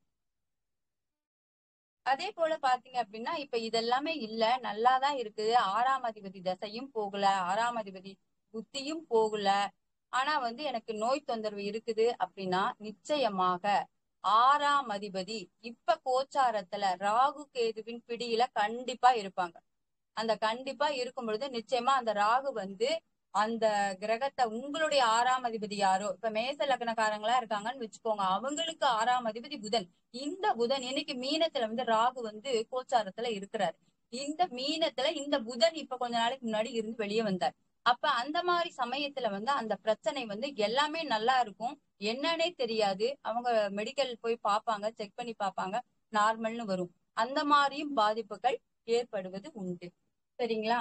அதே போல பாத்தீங்க அப்படின்னா இப்ப இதெல்லாமே இல்ல நல்லாதான் இருக்குது ஆறாம் அதிபதி தசையும் போகல ஆறாம் அதிபதி புத்தியும் போகல ஆனா வந்து எனக்கு நோய் தொந்தரவு இருக்குது அப்படின்னா நிச்சயமாக ஆறாம் அதிபதி இப்ப கோச்சாரத்துல ராகு கேதுவின் பிடியில கண்டிப்பா இருப்பாங்க அந்த கண்டிப்பா இருக்கும் பொழுது நிச்சயமா அந்த ராகு வந்து அந்த கிரகத்தை உங்களுடைய ஆறாம் அதிபதி யாரோ இப்ப மேச லக்னக்காரங்களா இருக்காங்கன்னு வச்சுக்கோங்க அவங்களுக்கு ஆறாம் அதிபதி புதன் இந்த புதன் இன்னைக்கு மீனத்துல வந்து ராகு வந்து கோச்சாரத்துல இருக்கிறாரு இந்த மீனத்துல இந்த புதன் இப்ப கொஞ்ச நாளைக்கு முன்னாடி இருந்து வெளியே வந்தார் அப்ப அந்த மாதிரி சமயத்துல வந்து அந்த பிரச்சனை வந்து எல்லாமே நல்லா இருக்கும் என்னன்னே தெரியாது அவங்க மெடிக்கல் போய் பார்ப்பாங்க செக் பண்ணி பார்ப்பாங்க நார்மல்னு வரும் அந்த மாதிரியும் பாதிப்புகள் ஏற்படுவது உண்டு சரிங்களா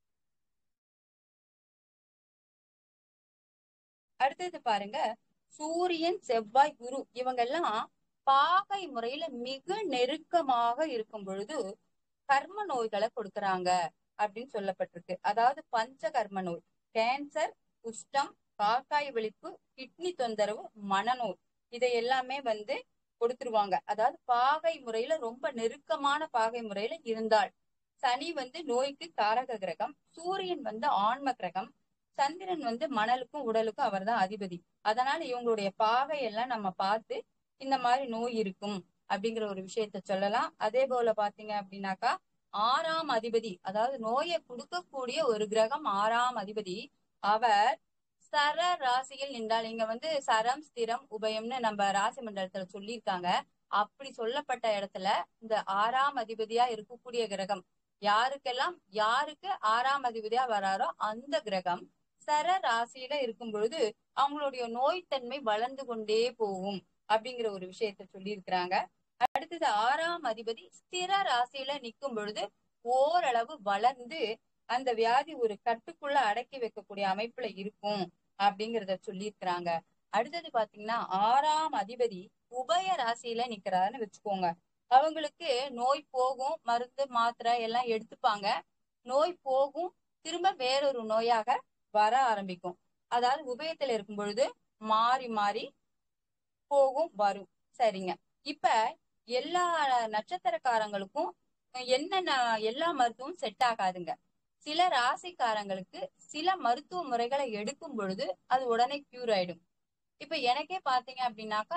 அடுத்தது பாருங்க சூரியன் செவ்வாய் குரு இவங்க எல்லாம் பாகை முறையில மிக நெருக்கமாக இருக்கும் பொழுது கர்ம நோய்களை கொடுக்கறாங்க அப்படின்னு சொல்லப்பட்டிருக்கு அதாவது பஞ்ச கர்ம நோய் கேன்சர் குஷ்டம் காக்காய் வெளிப்பு கிட்னி தொந்தரவு மனநோய் இதை எல்லாமே வந்து கொடுத்துருவாங்க அதாவது பாகை முறையில ரொம்ப நெருக்கமான பாகை முறையில இருந்தால் சனி வந்து நோய்க்கு காரக கிரகம் சூரியன் வந்து ஆன்ம கிரகம் சந்திரன் வந்து மணலுக்கும் உடலுக்கும் அவர் தான் அதிபதி அதனால இவங்களுடைய பாகை எல்லாம் நம்ம பார்த்து இந்த மாதிரி நோய் இருக்கும் அப்படிங்கிற ஒரு விஷயத்த சொல்லலாம் அதே போல பாத்தீங்க அப்படின்னாக்கா ஆறாம் அதிபதி அதாவது நோயை கொடுக்கக்கூடிய ஒரு கிரகம் ஆறாம் அதிபதி அவர் சர ராசியில் நின்றால் இங்க வந்து சரம் ஸ்திரம் உபயம்னு நம்ம ராசி மண்டலத்துல சொல்லியிருக்காங்க அப்படி சொல்லப்பட்ட இடத்துல இந்த ஆறாம் அதிபதியா இருக்கக்கூடிய கிரகம் யாருக்கெல்லாம் யாருக்கு ஆறாம் அதிபதியா வராரோ அந்த கிரகம் சர ராசியில இருக்கும் பொழுது அவங்களுடைய நோய்த்தன்மை வளர்ந்து கொண்டே போகும் அப்படிங்கிற ஒரு விஷயத்த சொல்லியிருக்கிறாங்க அடுத்தது ஆறாம் அதிபதி ஸ்திர ராசியில நிற்கும் பொழுது ஓரளவு வளர்ந்து அந்த வியாதி ஒரு கட்டுக்குள்ள அடக்கி வைக்கக்கூடிய அமைப்புல இருக்கும் அப்படிங்கறத சொல்லியிருக்கிறாங்க அடுத்தது பாத்தீங்கன்னா ஆறாம் அதிபதி உபய ராசியில நிக்கிறாருன்னு வச்சுக்கோங்க அவங்களுக்கு நோய் போகும் மருந்து மாத்திரை எல்லாம் எடுத்துப்பாங்க நோய் போகும் திரும்ப வேறொரு நோயாக வர ஆரம்பிக்கும் அதாவது உபயத்துல இருக்கும் பொழுது மாறி மாறி போகும் வரும் சரிங்க இப்ப எல்லா நட்சத்திரக்காரங்களுக்கும் என்னென்ன எல்லா மருத்துவம் செட் ஆகாதுங்க சில ராசிக்காரங்களுக்கு சில மருத்துவ முறைகளை எடுக்கும் பொழுது அது உடனே கியூர் ஆயிடும் இப்ப எனக்கே பாத்தீங்க அப்படின்னாக்கா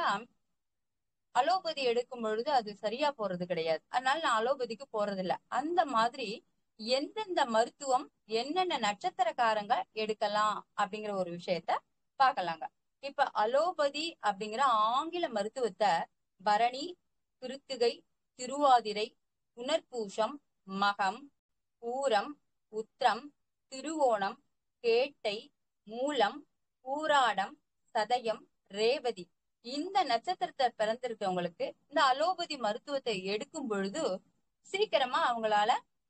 அலோபதி எடுக்கும் பொழுது அது சரியா போறது கிடையாது அதனால நான் அலோபதிக்கு போறது இல்ல அந்த மாதிரி எந்தெந்த மருத்துவம் என்னென்ன நட்சத்திரக்காரங்க எடுக்கலாம் அப்படிங்கிற ஒரு விஷயத்த பார்க்கலாங்க இப்ப அலோபதி அப்படிங்கிற ஆங்கில மருத்துவத்தை பரணி கிருத்திகை திருவாதிரை புனர்பூஷம் மகம் பூரம் உத்திரம் திருவோணம் கேட்டை மூலம் பூராடம் சதயம் ரேவதி இந்த நட்சத்திரத்தை பிறந்திருக்கவங்களுக்கு இந்த அலோபதி மருத்துவத்தை எடுக்கும் பொழுது சீக்கிரமா அவங்களால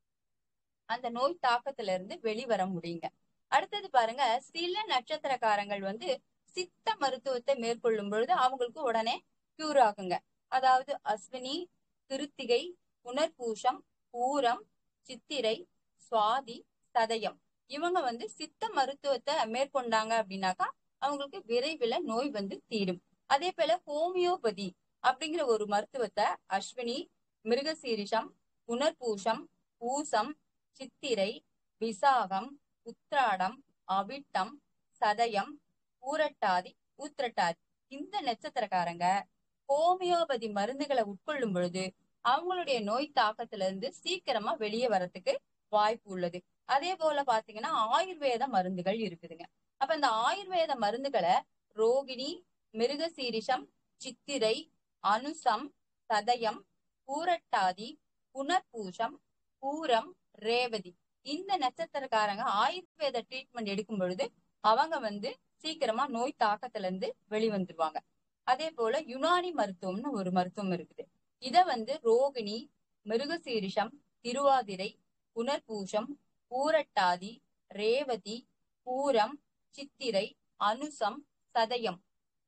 அந்த நோய் தாக்கத்துல இருந்து வெளிவர முடியுங்க அடுத்தது பாருங்க சில நட்சத்திரக்காரங்கள் வந்து சித்த மருத்துவத்தை மேற்கொள்ளும் பொழுது அவங்களுக்கு உடனே கியூர் ஆகுங்க அதாவது அஸ்வினி கிருத்திகை புனர்பூஷம் பூரம் சித்திரை சுவாதி சதயம் இவங்க வந்து சித்த மருத்துவத்தை மேற்கொண்டாங்க அப்படின்னாக்கா அவங்களுக்கு விரைவில் நோய் வந்து தீரும் அதே போல ஹோமியோபதி அப்படிங்கிற ஒரு மருத்துவத்தை அஸ்வினி மிருகசீரிஷம் புனர்பூஷம் பூசம் சித்திரை விசாகம் உத்ராடம் அவிட்டம் சதயம் பூரட்டாதி ஊத்திரட்டாதி இந்த நட்சத்திரக்காரங்க ஹோமியோபதி மருந்துகளை உட்கொள்ளும் பொழுது அவங்களுடைய நோய் தாக்கத்துல இருந்து சீக்கிரமா வெளியே வரத்துக்கு வாய்ப்பு உள்ளது அதே போல பாத்தீங்கன்னா ஆயுர்வேத மருந்துகள் இருக்குதுங்க அப்ப இந்த ஆயுர்வேத மருந்துகளை ரோகிணி மிருகசீரிஷம் சித்திரை அனுசம் சதயம் பூரட்டாதி புனர்பூஷம் பூரம் ரேவதி இந்த நட்சத்திரக்காரங்க ஆயுர்வேத ட்ரீட்மெண்ட் எடுக்கும் பொழுது அவங்க வந்து சீக்கிரமா நோய் தாக்கத்துல இருந்து வெளிவந்துருவாங்க அதே போல யுனானி மருத்துவம்னு ஒரு மருத்துவம் இருக்குது இத வந்து ரோகிணி மிருகசீரிஷம் திருவாதிரை புனர்பூஷம் பூரட்டாதி ரேவதி பூரம் சித்திரை அனுசம் சதயம்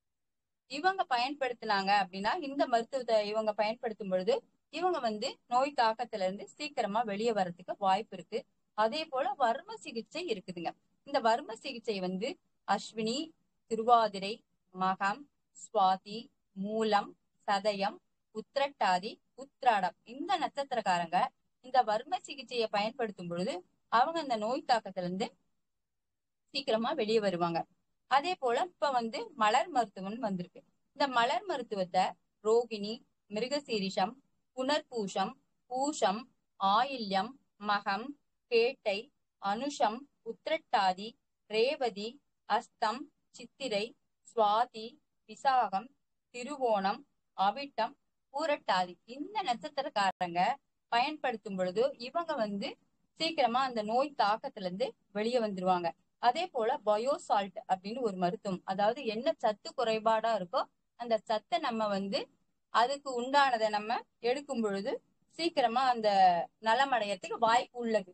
இவங்க பயன்படுத்தினாங்க அப்படின்னா இந்த மருத்துவத்தை இவங்க பயன்படுத்தும் பொழுது இவங்க வந்து நோய் தாக்கத்துல இருந்து சீக்கிரமா வெளியே வர்றதுக்கு வாய்ப்பு இருக்கு அதே போல வர்ம சிகிச்சை இருக்குதுங்க இந்த வர்ம சிகிச்சை வந்து அஸ்வினி திருவாதிரை மகம் சுவாதி மூலம் சதயம் உத்திரட்டாதி உத்ராடம் இந்த நட்சத்திரக்காரங்க இந்த வர்ம சிகிச்சையை பயன்படுத்தும் பொழுது அவங்க இந்த நோய் தாக்கத்துல இருந்து சீக்கிரமா வெளியே வருவாங்க அதே போல இப்ப வந்து மலர் மருத்துவம் வந்திருக்கு இந்த மலர் மருத்துவத்தை ரோகிணி மிருகசீரிஷம் புனர்பூஷம் பூஷம் ஆயில்யம் மகம் கேட்டை அனுஷம் உத்திரட்டாதி ரேவதி அஸ்தம் சித்திரை சுவாதி விசாகம் திருவோணம் அவிட்டம் பூரட்டாதி இந்த நட்சத்திரக்காரங்க பயன்படுத்தும் பொழுது இவங்க வந்து சீக்கிரமா அந்த நோய் தாக்கத்துல இருந்து வெளியே வந்துருவாங்க அதே போல பயோசால்ட் அப்படின்னு ஒரு மருத்துவம் அதாவது என்ன சத்து குறைபாடா இருக்கோ அந்த சத்தை நம்ம வந்து அதுக்கு உண்டானதை நம்ம எடுக்கும் பொழுது சீக்கிரமா அந்த நலமடையத்துக்கு வாய்ப்பு உள்ளது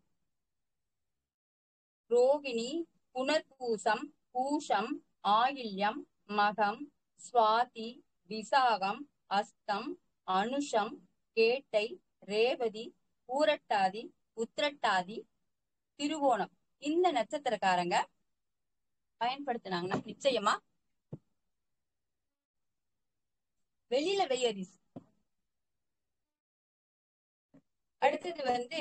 ரோகிணி புனர்பூசம் பூஷம் ஆயில்யம் மகம் சுவாதி விசாகம் அஸ்தம் அனுஷம் கேட்டை ரேவதி பூரட்டாதி உத்திரட்டாதி திருவோணம் இந்த நட்சத்திரக்காரங்க பயன்படுத்தினாங்கன்னா நிச்சயமா வெளியில வெய்யரிஸ் அடுத்தது வந்து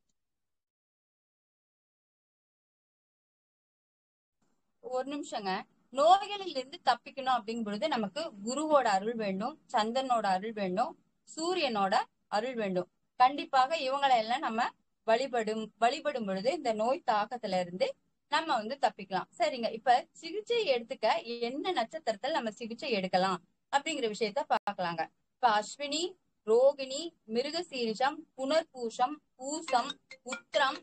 ஒரு நிமிஷங்க நோய்களில் இருந்து தப்பிக்கணும் அப்படிங்கும் பொழுது நமக்கு குருவோட அருள் வேண்டும் சந்தனோட அருள் வேண்டும் சூரியனோட அருள் வேண்டும் கண்டிப்பாக இவங்களை எல்லாம் நம்ம வழிபடும் வழிபடும் பொழுது இந்த நோய் தாக்கத்துல இருந்து நம்ம வந்து தப்பிக்கலாம் சரிங்க இப்ப சிகிச்சை எடுத்துக்க என்ன நட்சத்திரத்தில் நம்ம சிகிச்சை எடுக்கலாம் அப்படிங்கிற விஷயத்த பார்க்கலாங்க இப்ப அஸ்வினி ரோகிணி மிருகசீரிஷம் புனர்பூஷம் பூசம் உத்திரம்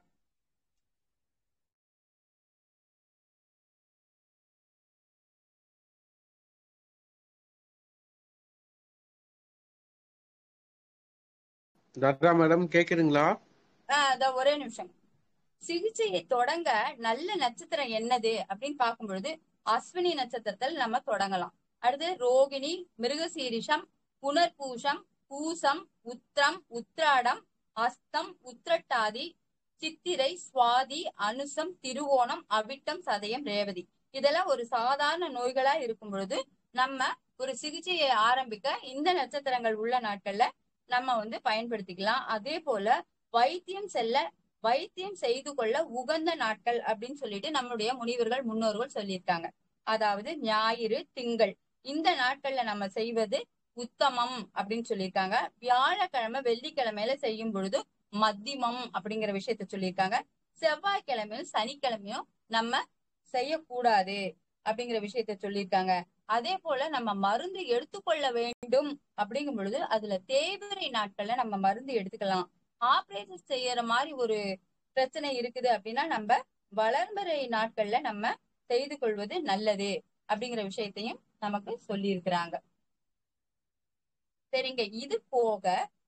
டாக்டர் மேடம் கேக்குதுங்களா ஆஹ் அதான் ஒரே நிமிஷம் சிகிச்சையை தொடங்க நல்ல நட்சத்திரம் என்னது அப்படின்னு பார்க்கும் பொழுது அஸ்வினி நட்சத்திரத்தில் நம்ம தொடங்கலாம் அடுத்து ரோகிணி மிருகசீரிஷம் புனர்பூஷம் பூசம் உத்திரம் உத்திராடம் அஸ்தம் உத்திரட்டாதி சித்திரை சுவாதி அனுசம் திருவோணம் அவிட்டம் சதயம் ரேவதி இதெல்லாம் ஒரு சாதாரண நோய்களா இருக்கும் பொழுது நம்ம ஒரு சிகிச்சையை ஆரம்பிக்க இந்த நட்சத்திரங்கள் உள்ள நாட்கள்ல நம்ம வந்து பயன்படுத்திக்கலாம் அதே போல வைத்தியம் செல்ல வைத்தியம் செய்து கொள்ள உகந்த நாட்கள் அப்படின்னு சொல்லிட்டு நம்மளுடைய முனிவர்கள் முன்னோர்கள் சொல்லியிருக்காங்க அதாவது ஞாயிறு திங்கள் இந்த நாட்கள்ல நம்ம செய்வது உத்தமம் அப்படின்னு சொல்லியிருக்காங்க வியாழக்கிழமை வெள்ளிக்கிழமையில செய்யும் பொழுது மத்தியமம் அப்படிங்கிற விஷயத்த சொல்லியிருக்காங்க செவ்வாய்க்கிழமையும் சனிக்கிழமையும் நம்ம செய்யக்கூடாது அப்படிங்கிற விஷயத்த சொல்லியிருக்காங்க அதே போல நம்ம மருந்து எடுத்துக்கொள்ள வேண்டும் அப்படிங்கும் பொழுது அதுல தேய்பிறை நாட்கள்ல நம்ம மருந்து எடுத்துக்கலாம் ஆபரேஷன் செய்யற மாதிரி ஒரு பிரச்சனை இருக்குது அப்படின்னா நம்ம வளர்பிறை நாட்கள்ல நம்ம செய்து கொள்வது நல்லது அப்படிங்கிற விஷயத்தையும் நமக்கு சொல்லி இருக்கிறாங்க சரிங்க இது போக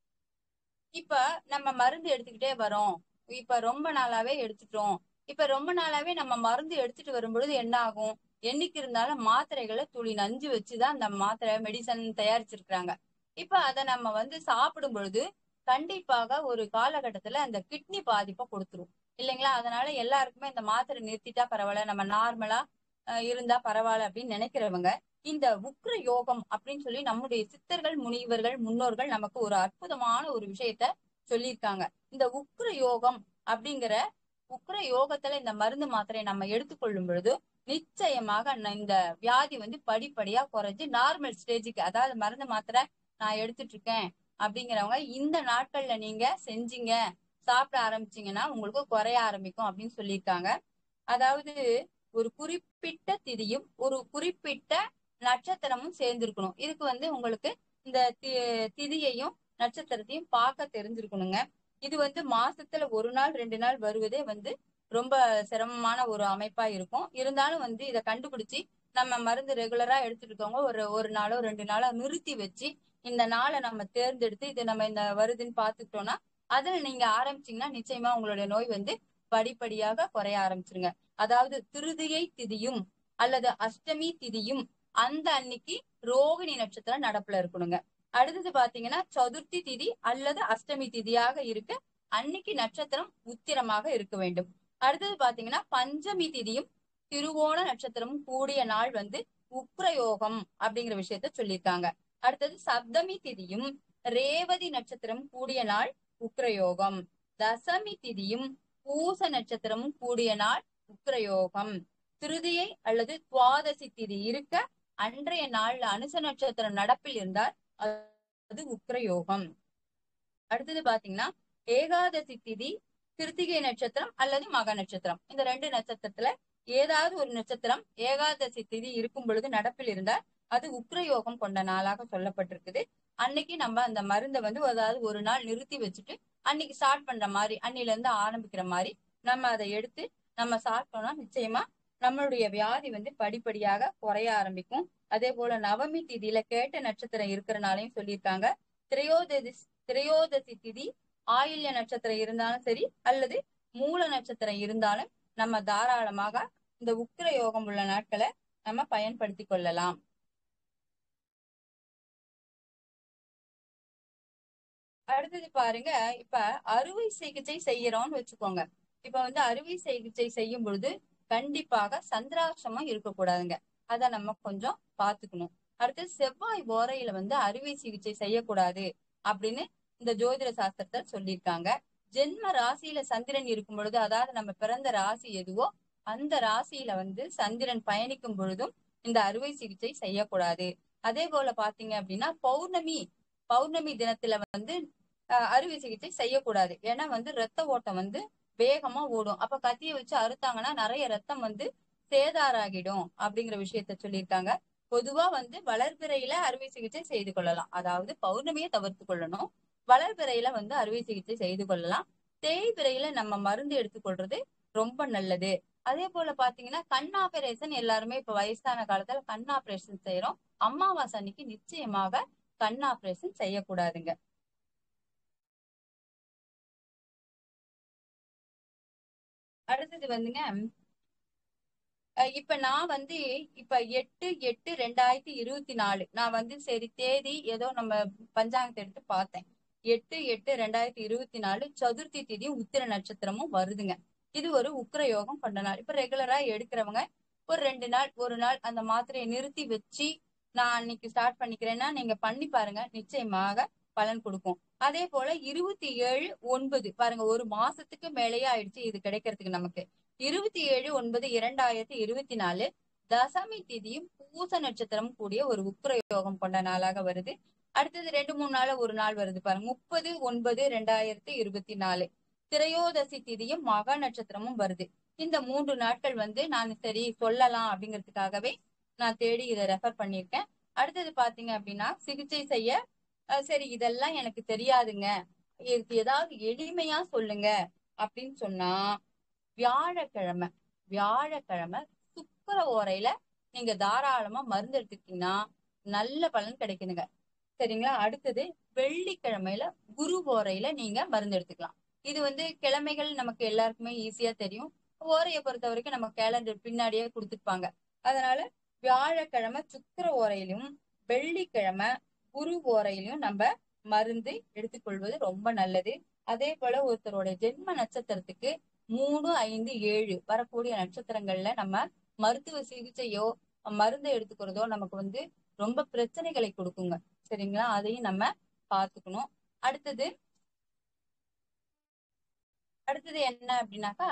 இப்ப நம்ம மருந்து எடுத்துக்கிட்டே வரோம் இப்ப ரொம்ப நாளாவே எடுத்துட்டோம் இப்ப ரொம்ப நாளாவே நம்ம மருந்து எடுத்துட்டு வரும்பொழுது என்ன ஆகும் என்னைக்கு இருந்தாலும் மாத்திரைகளை துளி நஞ்சு வச்சுதான் அந்த மாத்திரை மெடிசன் தயாரிச்சிருக்கிறாங்க இப்ப அதை நம்ம வந்து சாப்பிடும் பொழுது கண்டிப்பாக ஒரு காலகட்டத்துல அந்த கிட்னி பாதிப்பை கொடுத்துரும் இல்லைங்களா அதனால எல்லாருக்குமே இந்த மாத்திரை நிறுத்திட்டா பரவாயில்ல நம்ம நார்மலா இருந்தா பரவாயில்ல அப்படின்னு நினைக்கிறவங்க இந்த உக்ர யோகம் அப்படின்னு சொல்லி நம்முடைய சித்தர்கள் முனிவர்கள் முன்னோர்கள் நமக்கு ஒரு அற்புதமான ஒரு விஷயத்த சொல்லியிருக்காங்க இந்த உக்ர யோகம் அப்படிங்கிற உக்ர யோகத்துல இந்த மருந்து மாத்திரையை நம்ம எடுத்துக்கொள்ளும் பொழுது நிச்சயமாக இந்த வியாதி வந்து படிப்படியா குறைஞ்சு நார்மல் ஸ்டேஜுக்கு அதாவது மருந்து மாத்திரை நான் எடுத்துட்டு இருக்கேன் அப்படிங்கிறவங்க இந்த நாட்கள்ல நீங்க செஞ்சீங்க சாப்பிட ஆரம்பிச்சீங்கன்னா உங்களுக்கு குறைய ஆரம்பிக்கும் அப்படின்னு சொல்லியிருக்காங்க அதாவது ஒரு குறிப்பிட்ட திதியும் ஒரு குறிப்பிட்ட நட்சத்திரமும் சேர்ந்திருக்கணும் இதுக்கு வந்து உங்களுக்கு இந்த திதியையும் நட்சத்திரத்தையும் பார்க்க தெரிஞ்சிருக்கணுங்க இது வந்து மாசத்துல ஒரு நாள் ரெண்டு நாள் வருவதே வந்து ரொம்ப சிரமமான ஒரு அமைப்பா இருக்கும் இருந்தாலும் வந்து இதை கண்டுபிடிச்சு நம்ம மருந்து ரெகுலரா எடுத்துட்டு இருக்கவங்க ஒரு ஒரு நாளோ ரெண்டு நாளோ நிறுத்தி வச்சு இந்த நாளை நம்ம தேர்ந்தெடுத்து இது நம்ம இந்த வருதுன்னு பாத்துக்கிட்டோம்னா அதுல நீங்க ஆரம்பிச்சீங்கன்னா நிச்சயமா உங்களுடைய நோய் வந்து படிப்படியாக குறைய ஆரம்பிச்சிருங்க அதாவது திருதியை திதியும் அல்லது அஷ்டமி திதியும் அந்த அன்னைக்கு ரோகிணி நட்சத்திரம் நடப்புல இருக்கணுங்க அடுத்தது பாத்தீங்கன்னா சதுர்த்தி திதி அல்லது அஷ்டமி திதியாக இருக்க அன்னைக்கு நட்சத்திரம் உத்திரமாக இருக்க வேண்டும் அடுத்தது பாத்தீங்கன்னா பஞ்சமி திதியும் திருவோண நட்சத்திரமும் கூடிய நாள் வந்து உக்ரயோகம் அப்படிங்கிற விஷயத்த சொல்லியிருக்காங்க அடுத்தது சப்தமி திதியும் ரேவதி நட்சத்திரம் கூடிய நாள் உக்ரயோகம் தசமி திதியும் பூச நட்சத்திரமும் கூடிய நாள் உக்ரயோகம் திருதியை அல்லது துவாதசி திதி இருக்க அன்றைய நாள்ல அனுச நட்சத்திரம் நடப்பில் இருந்தால் அது உக்ரயோகம் அடுத்தது பாத்தீங்கன்னா ஏகாதசி திதி கிருத்திகை நட்சத்திரம் அல்லது மக நட்சத்திரம் இந்த ரெண்டு நட்சத்திரத்துல ஏதாவது ஒரு நட்சத்திரம் ஏகாதசி திதி இருக்கும் பொழுது நடப்பில் இருந்தால் அது உக்ரயோகம் கொண்ட நாளாக சொல்லப்பட்டிருக்குது அன்னைக்கு நம்ம அந்த மருந்தை வந்து அதாவது ஒரு நாள் நிறுத்தி வச்சுட்டு அன்னைக்கு ஸ்டார்ட் பண்ற மாதிரி அன்னில இருந்து ஆரம்பிக்கிற மாதிரி நம்ம அதை எடுத்து நம்ம சாப்பிட்டோம்னா நிச்சயமா நம்மளுடைய வியாதி வந்து படிப்படியாக குறைய ஆரம்பிக்கும் அதே போல நவமி திதியில கேட்ட நட்சத்திரம் இருக்கிறனாலையும் சொல்லியிருக்காங்க திரையோதசி திரையோதசி திதி ஆயில்ய நட்சத்திரம் இருந்தாலும் சரி அல்லது மூல நட்சத்திரம் இருந்தாலும் நம்ம தாராளமாக இந்த உக்கிர யோகம் உள்ள நாட்களை நம்ம பயன்படுத்தி கொள்ளலாம் அடுத்தது பாருங்க இப்ப அறுவை சிகிச்சை செய்யறோம்னு வச்சுக்கோங்க இப்ப வந்து அறுவை சிகிச்சை செய்யும் பொழுது கண்டிப்பாக சந்திராட்சமம் இருக்கக்கூடாதுங்க அத நம்ம கொஞ்சம் பாத்துக்கணும் அடுத்து செவ்வாய் ஓரையில வந்து அறுவை சிகிச்சை செய்யக்கூடாது அப்படின்னு இந்த ஜோதிட சாஸ்திரத்துல சொல்லியிருக்காங்க ஜென்ம ராசியில சந்திரன் இருக்கும் பொழுது அதாவது நம்ம பிறந்த ராசி எதுவோ அந்த ராசியில வந்து சந்திரன் பயணிக்கும் பொழுதும் இந்த அறுவை சிகிச்சை செய்யக்கூடாது அதே போல பாத்தீங்க அப்படின்னா பௌர்ணமி பௌர்ணமி தினத்துல வந்து அறுவை சிகிச்சை செய்யக்கூடாது ஏன்னா வந்து ரத்த ஓட்டம் வந்து வேகமா ஓடும் அப்ப கத்திய வச்சு அறுத்தாங்கன்னா நிறைய ரத்தம் வந்து சேதாராகிடும் அப்படிங்கிற விஷயத்த சொல்லியிருக்காங்க பொதுவா வந்து வளர்பிறையில அறுவை சிகிச்சை செய்து கொள்ளலாம் அதாவது பௌர்ணமியை தவிர்த்து கொள்ளணும் வளர்பிறையில வந்து அறுவை சிகிச்சை செய்து கொள்ளலாம் தேய்பிறையில நம்ம மருந்து எடுத்துக்கொள்றது ரொம்ப நல்லது அதே போல பாத்தீங்கன்னா கண் ஆபரேஷன் எல்லாருமே இப்ப வயசான காலத்துல கண் ஆபரேஷன் செய்யறோம் அமாவாசை அன்னைக்கு நிச்சயமாக கண் ஆபரேஷன் செய்யக்கூடாதுங்க அடுத்தது வந்துங்க இப்ப நான் வந்து இப்ப எட்டு எட்டு ரெண்டாயிரத்தி இருபத்தி நாலு நான் வந்து சரி தேதி ஏதோ நம்ம பஞ்சாங்கத்தை எடுத்து பார்த்தேன் எட்டு எட்டு ரெண்டாயிரத்தி இருபத்தி நாலு சதுர்த்தி திதி உத்திர நட்சத்திரமும் வருதுங்க இது ஒரு உக்கிர யோகம் கொண்ட நாள் இப்ப ரெகுலரா எடுக்கிறவங்க ஒரு ரெண்டு நாள் ஒரு நாள் அந்த மாத்திரையை நிறுத்தி வச்சு நான் அன்னைக்கு ஸ்டார்ட் பண்ணிக்கிறேன்னா நீங்க பண்ணி பாருங்க நிச்சயமாக பலன் கொடுக்கும் அதே போல இருபத்தி ஏழு ஒன்பது பாருங்க ஒரு மாசத்துக்கு மேலேயே ஆயிடுச்சு இது கிடைக்கிறதுக்கு நமக்கு இருபத்தி ஏழு ஒன்பது இரண்டாயிரத்தி இருபத்தி நாலு தசமி திதியும் பூச நட்சத்திரம் கூடிய ஒரு உக்கிரயோகம் கொண்ட நாளாக வருது அடுத்தது ரெண்டு மூணு நாள் ஒரு நாள் வருது பாருங்க முப்பது ஒன்பது ரெண்டாயிரத்தி இருபத்தி நாலு திரையோதசி திதியும் மகா நட்சத்திரமும் வருது இந்த மூன்று நாட்கள் வந்து நான் சரி சொல்லலாம் அப்படிங்கிறதுக்காகவே நான் தேடி இதை ரெஃபர் பண்ணியிருக்கேன் அடுத்தது பாத்தீங்க அப்படின்னா சிகிச்சை செய்ய அஹ் சரி இதெல்லாம் எனக்கு தெரியாதுங்க இதுக்கு ஏதாவது எளிமையா சொல்லுங்க அப்படின்னு சொன்னா வியாழக்கிழமை வியாழக்கிழமை சுக்கர ஓரையில நீங்க தாராளமா மருந்து எடுத்துக்கிட்டீங்கன்னா நல்ல பலன் கிடைக்குதுங்க சரிங்களா அடுத்தது வெள்ளிக்கிழமையில குரு ஓரையில நீங்க மருந்து எடுத்துக்கலாம் இது வந்து கிழமைகள் நமக்கு எல்லாருக்குமே ஈஸியா தெரியும் ஓரையை பொறுத்த வரைக்கும் நம்ம கேலண்டர் பின்னாடியே கொடுத்துருப்பாங்க அதனால வியாழக்கிழமை சுக்கர ஓரையிலும் வெள்ளிக்கிழமை குரு ஓரையிலும் நம்ம மருந்து எடுத்துக்கொள்வது ரொம்ப நல்லது அதே போல ஒருத்தரோட ஜென்ம நட்சத்திரத்துக்கு மூணு ஐந்து ஏழு வரக்கூடிய நட்சத்திரங்கள்ல நம்ம மருத்துவ சிகிச்சையோ மருந்து எடுத்துக்கிறதோ நமக்கு வந்து ரொம்ப பிரச்சனைகளை கொடுக்குங்க சரிங்களா அதையும் நம்ம பார்த்துக்கணும் அடுத்தது அடுத்தது என்ன அப்படின்னாக்கா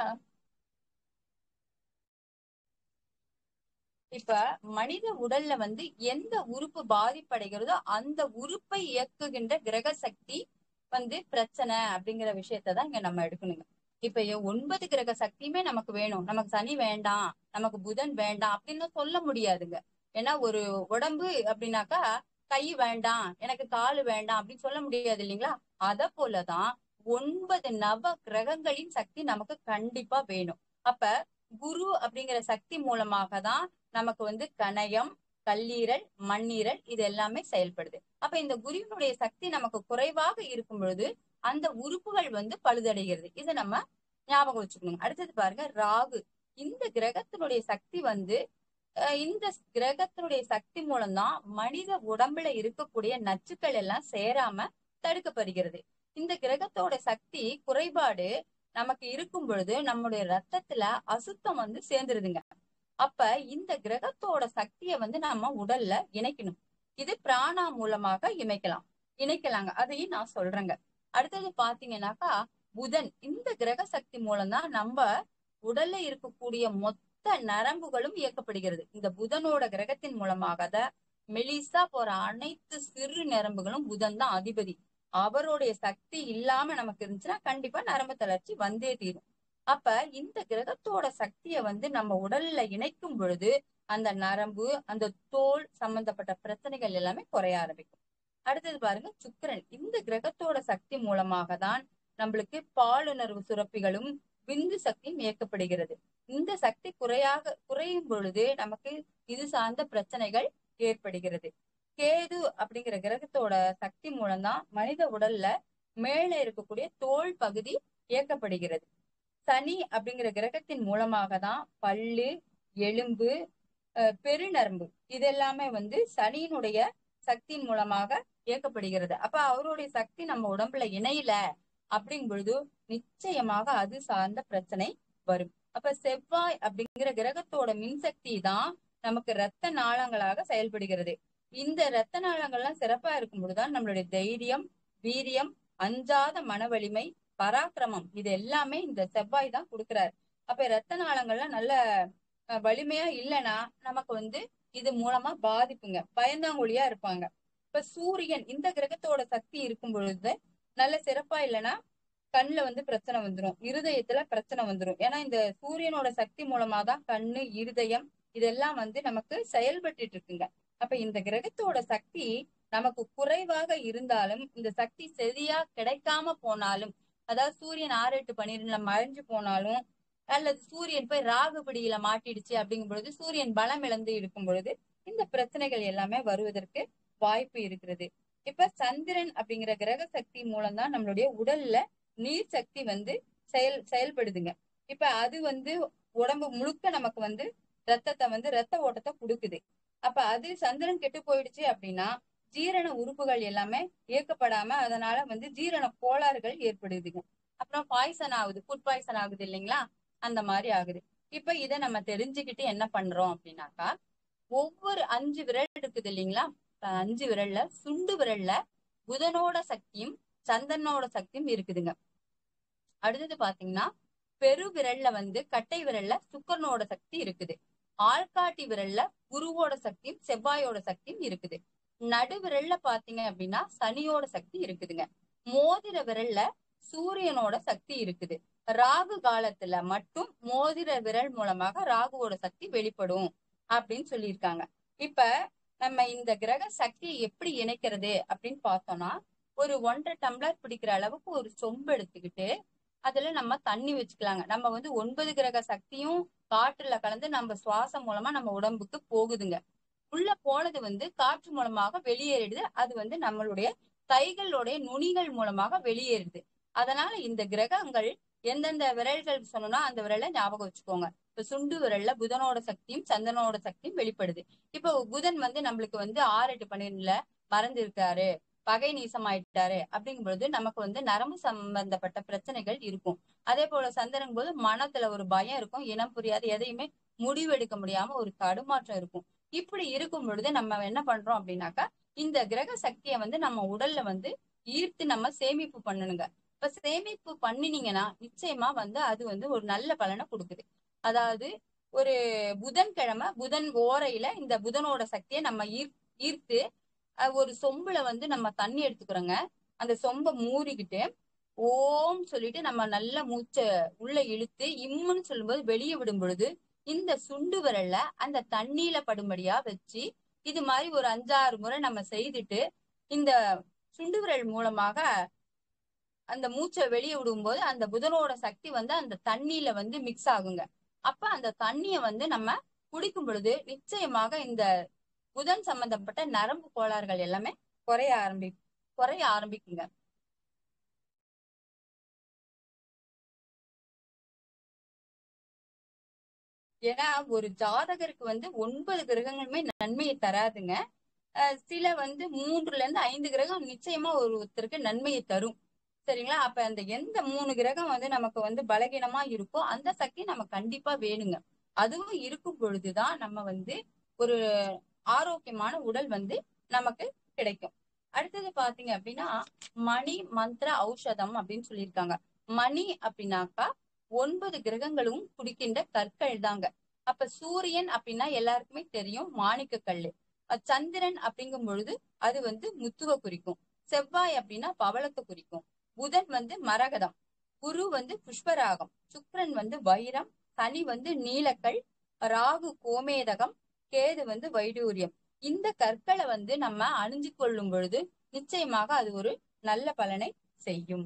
இப்ப மனித உடல்ல வந்து எந்த உறுப்பு பாதிப்படைகிறதோ அந்த உறுப்பை இயக்குகின்ற கிரக சக்தி வந்து பிரச்சனை அப்படிங்கிற விஷயத்தான் இங்க நம்ம எடுக்கணுங்க இப்ப எ- ஒன்பது கிரக சக்தியுமே நமக்கு வேணும் நமக்கு சனி வேண்டாம் நமக்கு புதன் வேண்டாம் அப்படின்னு சொல்ல முடியாதுங்க ஏன்னா ஒரு உடம்பு அப்படின்னாக்கா கை வேண்டாம் எனக்கு காலு வேண்டாம் அப்படின்னு சொல்ல முடியாது இல்லைங்களா அத போலதான் ஒன்பது நவ கிரகங்களின் சக்தி நமக்கு கண்டிப்பா வேணும் அப்ப குரு அப்படிங்கிற சக்தி மூலமாக தான் நமக்கு வந்து கணையம் கல்லீரல் மண்ணீரல் இது எல்லாமே செயல்படுது அப்ப இந்த குருவினுடைய சக்தி நமக்கு குறைவாக இருக்கும் பொழுது அந்த உறுப்புகள் வந்து பழுதடைகிறது இதை நம்ம ஞாபகம் வச்சுக்கணும் அடுத்தது பாருங்க ராகு இந்த கிரகத்தினுடைய சக்தி வந்து அஹ் இந்த கிரகத்தினுடைய சக்தி மூலம்தான் மனித உடம்புல இருக்கக்கூடிய நச்சுக்கள் எல்லாம் சேராம தடுக்கப்படுகிறது இந்த கிரகத்தோட சக்தி குறைபாடு நமக்கு இருக்கும் பொழுது நம்முடைய ரத்தத்துல அசுத்தம் வந்து சேர்ந்துருதுங்க அப்ப இந்த கிரகத்தோட சக்தியை வந்து நம்ம உடல்ல இணைக்கணும் இது பிராணா மூலமாக இணைக்கலாம் இணைக்கலாங்க அதையும் நான் சொல்றேங்க அடுத்தது பாத்தீங்கன்னாக்கா புதன் இந்த கிரக சக்தி மூலம்தான் நம்ம உடல்ல இருக்கக்கூடிய மொத்த நரம்புகளும் இயக்கப்படுகிறது இந்த புதனோட கிரகத்தின் மூலமாக தான் மெலிசா போற அனைத்து சிறு நரம்புகளும் புதன் தான் அதிபதி அவருடைய சக்தி இல்லாம நமக்கு இருந்துச்சுன்னா கண்டிப்பா நரம்பு தளர்ச்சி வந்தே தீரும் அப்ப இந்த கிரகத்தோட சக்தியை வந்து நம்ம உடல்ல இணைக்கும் பொழுது அந்த நரம்பு அந்த தோல் சம்பந்தப்பட்ட பிரச்சனைகள் எல்லாமே குறைய ஆரம்பிக்கும் அடுத்தது பாருங்க சுக்கிரன் இந்த கிரகத்தோட சக்தி மூலமாக தான் நம்மளுக்கு பாலுணர்வு சுரப்பிகளும் விந்து சக்தியும் இயக்கப்படுகிறது இந்த சக்தி குறையாக குறையும் பொழுது நமக்கு இது சார்ந்த பிரச்சனைகள் ஏற்படுகிறது கேது அப்படிங்கிற கிரகத்தோட சக்தி மூலம்தான் மனித உடல்ல மேல இருக்கக்கூடிய தோல் பகுதி இயக்கப்படுகிறது சனி அப்படிங்கிற கிரகத்தின் மூலமாக தான் பல்லு எலும்பு அஹ், பெருநரம்பு இது எல்லாமே வந்து சனியினுடைய சக்தியின் மூலமாக இயக்கப்படுகிறது அப்ப அவருடைய சக்தி நம்ம உடம்புல இணையல அப்படிங்கும் பொழுது நிச்சயமாக அது சார்ந்த பிரச்சனை வரும் அப்ப செவ்வாய் அப்படிங்கிற கிரகத்தோட மின்சக்தி தான் நமக்கு இரத்த நாளங்களாக செயல்படுகிறது இந்த இரத்த நாளங்கள்லாம் சிறப்பா இருக்கும் பொழுதுதான் நம்மளுடைய தைரியம் வீரியம் அஞ்சாத மன வலிமை பராக்கிரமம் இது எல்லாமே இந்த செவ்வாய் தான் கொடுக்கிறாரு அப்ப இரத்த நாளங்கள்லாம் நல்ல அஹ், வலிமையா இல்லைன்னா நமக்கு வந்து இது மூலமா பாதிப்புங்க பயந்தாங்கொழியா இருப்பாங்க இப்ப சூரியன் இந்த கிரகத்தோட சக்தி இருக்கும் பொழுது நல்ல சிறப்பா இல்லைன்னா கண்ணுல வந்து பிரச்சனை வந்துரும் இருதயத்துல பிரச்சனை வந்துரும் ஏன்னா இந்த சூரியனோட சக்தி மூலமா தான் கண்ணு இருதயம் இதெல்லாம் வந்து நமக்கு செயல்பட்டுட்டு இருக்குங்க அப்ப இந்த கிரகத்தோட சக்தி நமக்கு குறைவாக இருந்தாலும் இந்த சக்தி சரியா கிடைக்காம போனாலும் அதாவது சூரியன் ஆறு எட்டு பன்னிரெண்டுல மறைஞ்சு போனாலும் அல்லது சூரியன் போய் ராகுபடியில மாட்டிடுச்சு அப்படிங்கும் பொழுது சூரியன் பலம் இழந்து இருக்கும் பொழுது இந்த பிரச்சனைகள் எல்லாமே வருவதற்கு வாய்ப்பு இருக்கிறது இப்ப சந்திரன் அப்படிங்கிற கிரக சக்தி மூலம் தான் நம்மளுடைய உடல்ல நீர் சக்தி வந்து செயல் செயல்படுதுங்க இப்ப அது வந்து உடம்பு முழுக்க நமக்கு வந்து ரத்தத்தை வந்து ரத்த ஓட்டத்தை கொடுக்குது அப்ப அது சந்திரன் கெட்டு போயிடுச்சு அப்படின்னா ஜீரண உறுப்புகள் எல்லாமே இயக்கப்படாம அதனால வந்து ஜீரண கோளாறுகள் ஏற்படுதுங்க அப்புறம் பாய்சன் ஆகுது ஃபுட் பாய்சன் ஆகுது இல்லைங்களா அந்த மாதிரி ஆகுது இப்ப இத நம்ம தெரிஞ்சுக்கிட்டு என்ன பண்றோம் அப்படின்னாக்கா ஒவ்வொரு அஞ்சு விரல் இருக்குது இல்லைங்களா இப்ப அஞ்சு விரல்ல சுண்டு விரல்ல புதனோட சக்தியும் சந்திரனோட சக்தியும் இருக்குதுங்க அடுத்தது பாத்தீங்கன்னா பெரு விரல்ல வந்து கட்டை விரல்ல சுக்கரனோட சக்தி இருக்குது ஆள்காட்டி விரல்ல குருவோட சக்தியும் செவ்வாயோட சக்தியும் இருக்குது நடு விரல்ல பாத்தீங்க அப்படின்னா சனியோட சக்தி இருக்குதுங்க மோதிர விரல்ல சூரியனோட சக்தி இருக்குது ராகு காலத்துல மட்டும் மோதிர விரல் மூலமாக ராகுவோட சக்தி வெளிப்படும் அப்படின்னு சொல்லியிருக்காங்க இப்ப நம்ம இந்த கிரக சக்தியை எப்படி இணைக்கிறது அப்படின்னு பார்த்தோம்னா ஒரு ஒன்றரை டம்ளர் பிடிக்கிற அளவுக்கு ஒரு சொம்பு எடுத்துக்கிட்டு அதுல நம்ம தண்ணி வச்சுக்கலாங்க நம்ம வந்து ஒன்பது கிரக சக்தியும் காற்றுல கலந்து நம்ம சுவாசம் மூலமா நம்ம உடம்புக்கு போகுதுங்க உள்ள போனது வந்து காற்று மூலமாக வெளியேறிடுது அது வந்து நம்மளுடைய கைகளுடைய நுனிகள் மூலமாக வெளியேறுது அதனால இந்த கிரகங்கள் எந்தெந்த விரல்கள் சொன்னோம்னா அந்த விரலை ஞாபகம் வச்சுக்கோங்க இப்ப சுண்டு விரல்ல புதனோட சக்தியும் சந்தனோட சக்தியும் வெளிப்படுது இப்போ புதன் வந்து நம்மளுக்கு வந்து ஆறு எட்டு பன்னிரெண்டுல மறந்து இருக்காரு பகை நீசம் ஆயிட்டாரு அப்படிங்கும் பொழுது நமக்கு வந்து நரம்பு சம்பந்தப்பட்ட பிரச்சனைகள் இருக்கும் அதே போல சந்திரன் போது மனத்துல ஒரு பயம் இருக்கும் இனம் புரியாது எதையுமே முடிவெடுக்க முடியாம ஒரு தடுமாற்றம் இருக்கும் இப்படி இருக்கும் பொழுது நம்ம என்ன பண்றோம் அப்படின்னாக்கா இந்த கிரக சக்தியை வந்து நம்ம உடல்ல வந்து ஈர்த்து நம்ம சேமிப்பு பண்ணணுங்க இப்ப சேமிப்பு பண்ணினீங்கன்னா நிச்சயமா வந்து அது வந்து ஒரு நல்ல பலனை கொடுக்குது அதாவது ஒரு புதன்கிழமை புதன் ஓரையில இந்த புதனோட சக்தியை நம்ம ஈர் ஈர்த்து ஒரு சொம்புல வந்து நம்ம தண்ணி எடுத்துக்கிறோங்க அந்த சொம்ப மூடிக்கிட்டு ஓம் சொல்லிட்டு நம்ம நல்ல மூச்சை உள்ள இழுத்து இம்முன்னு சொல்லும்போது வெளியே விடும் பொழுது இந்த சுண்டு விரல்ல அந்த தண்ணியில படும்படியா வச்சு இது மாதிரி ஒரு அஞ்சாறு முறை நம்ம செய்துட்டு இந்த சுண்டு விரல் மூலமாக அந்த மூச்சை வெளியே விடும்போது அந்த புதனோட சக்தி வந்து அந்த தண்ணியில வந்து மிக்ஸ் ஆகுங்க அப்ப அந்த தண்ணிய வந்து நம்ம குடிக்கும் பொழுது நிச்சயமாக இந்த புதன் சம்பந்தப்பட்ட நரம்பு கோளாறுகள் எல்லாமே குறைய ஆரம்பி குறைய ஆரம்பிக்குங்க ஏன்னா ஒரு ஜாதகருக்கு வந்து ஒன்பது கிரகங்களுமே நன்மையை தராதுங்க சில வந்து மூன்றுல இருந்து ஐந்து கிரகம் நிச்சயமா ஒருத்தருக்கு நன்மையை தரும் சரிங்களா அப்ப அந்த எந்த மூணு கிரகம் வந்து நமக்கு வந்து பலகீனமா இருக்கோ அந்த சக்தி நம்ம கண்டிப்பா வேணுங்க அதுவும் இருக்கும் பொழுதுதான் நம்ம வந்து ஒரு ஆரோக்கியமான உடல் வந்து நமக்கு கிடைக்கும் அடுத்தது பாத்தீங்க அப்படின்னா மணி மந்திர ஔஷதம் அப்படின்னு சொல்லியிருக்காங்க மணி அப்படின்னாக்கா ஒன்பது கிரகங்களும் குடிக்கின்ற கற்கள் தாங்க அப்ப சூரியன் அப்படின்னா எல்லாருக்குமே தெரியும் மாணிக்க கல்லு சந்திரன் அப்படிங்கும் பொழுது அது வந்து முத்துவ குறிக்கும் செவ்வாய் அப்படின்னா பவளத்தை குறிக்கும் புதன் வந்து மரகதம் குரு வந்து புஷ்பராகம் சுக்ரன் வந்து வைரம் சனி வந்து நீலக்கல் ராகு கோமேதகம் கேது வந்து வைடூரியம் இந்த கற்களை வந்து நம்ம அணிஞ்சு கொள்ளும் பொழுது நிச்சயமாக அது ஒரு நல்ல பலனை செய்யும்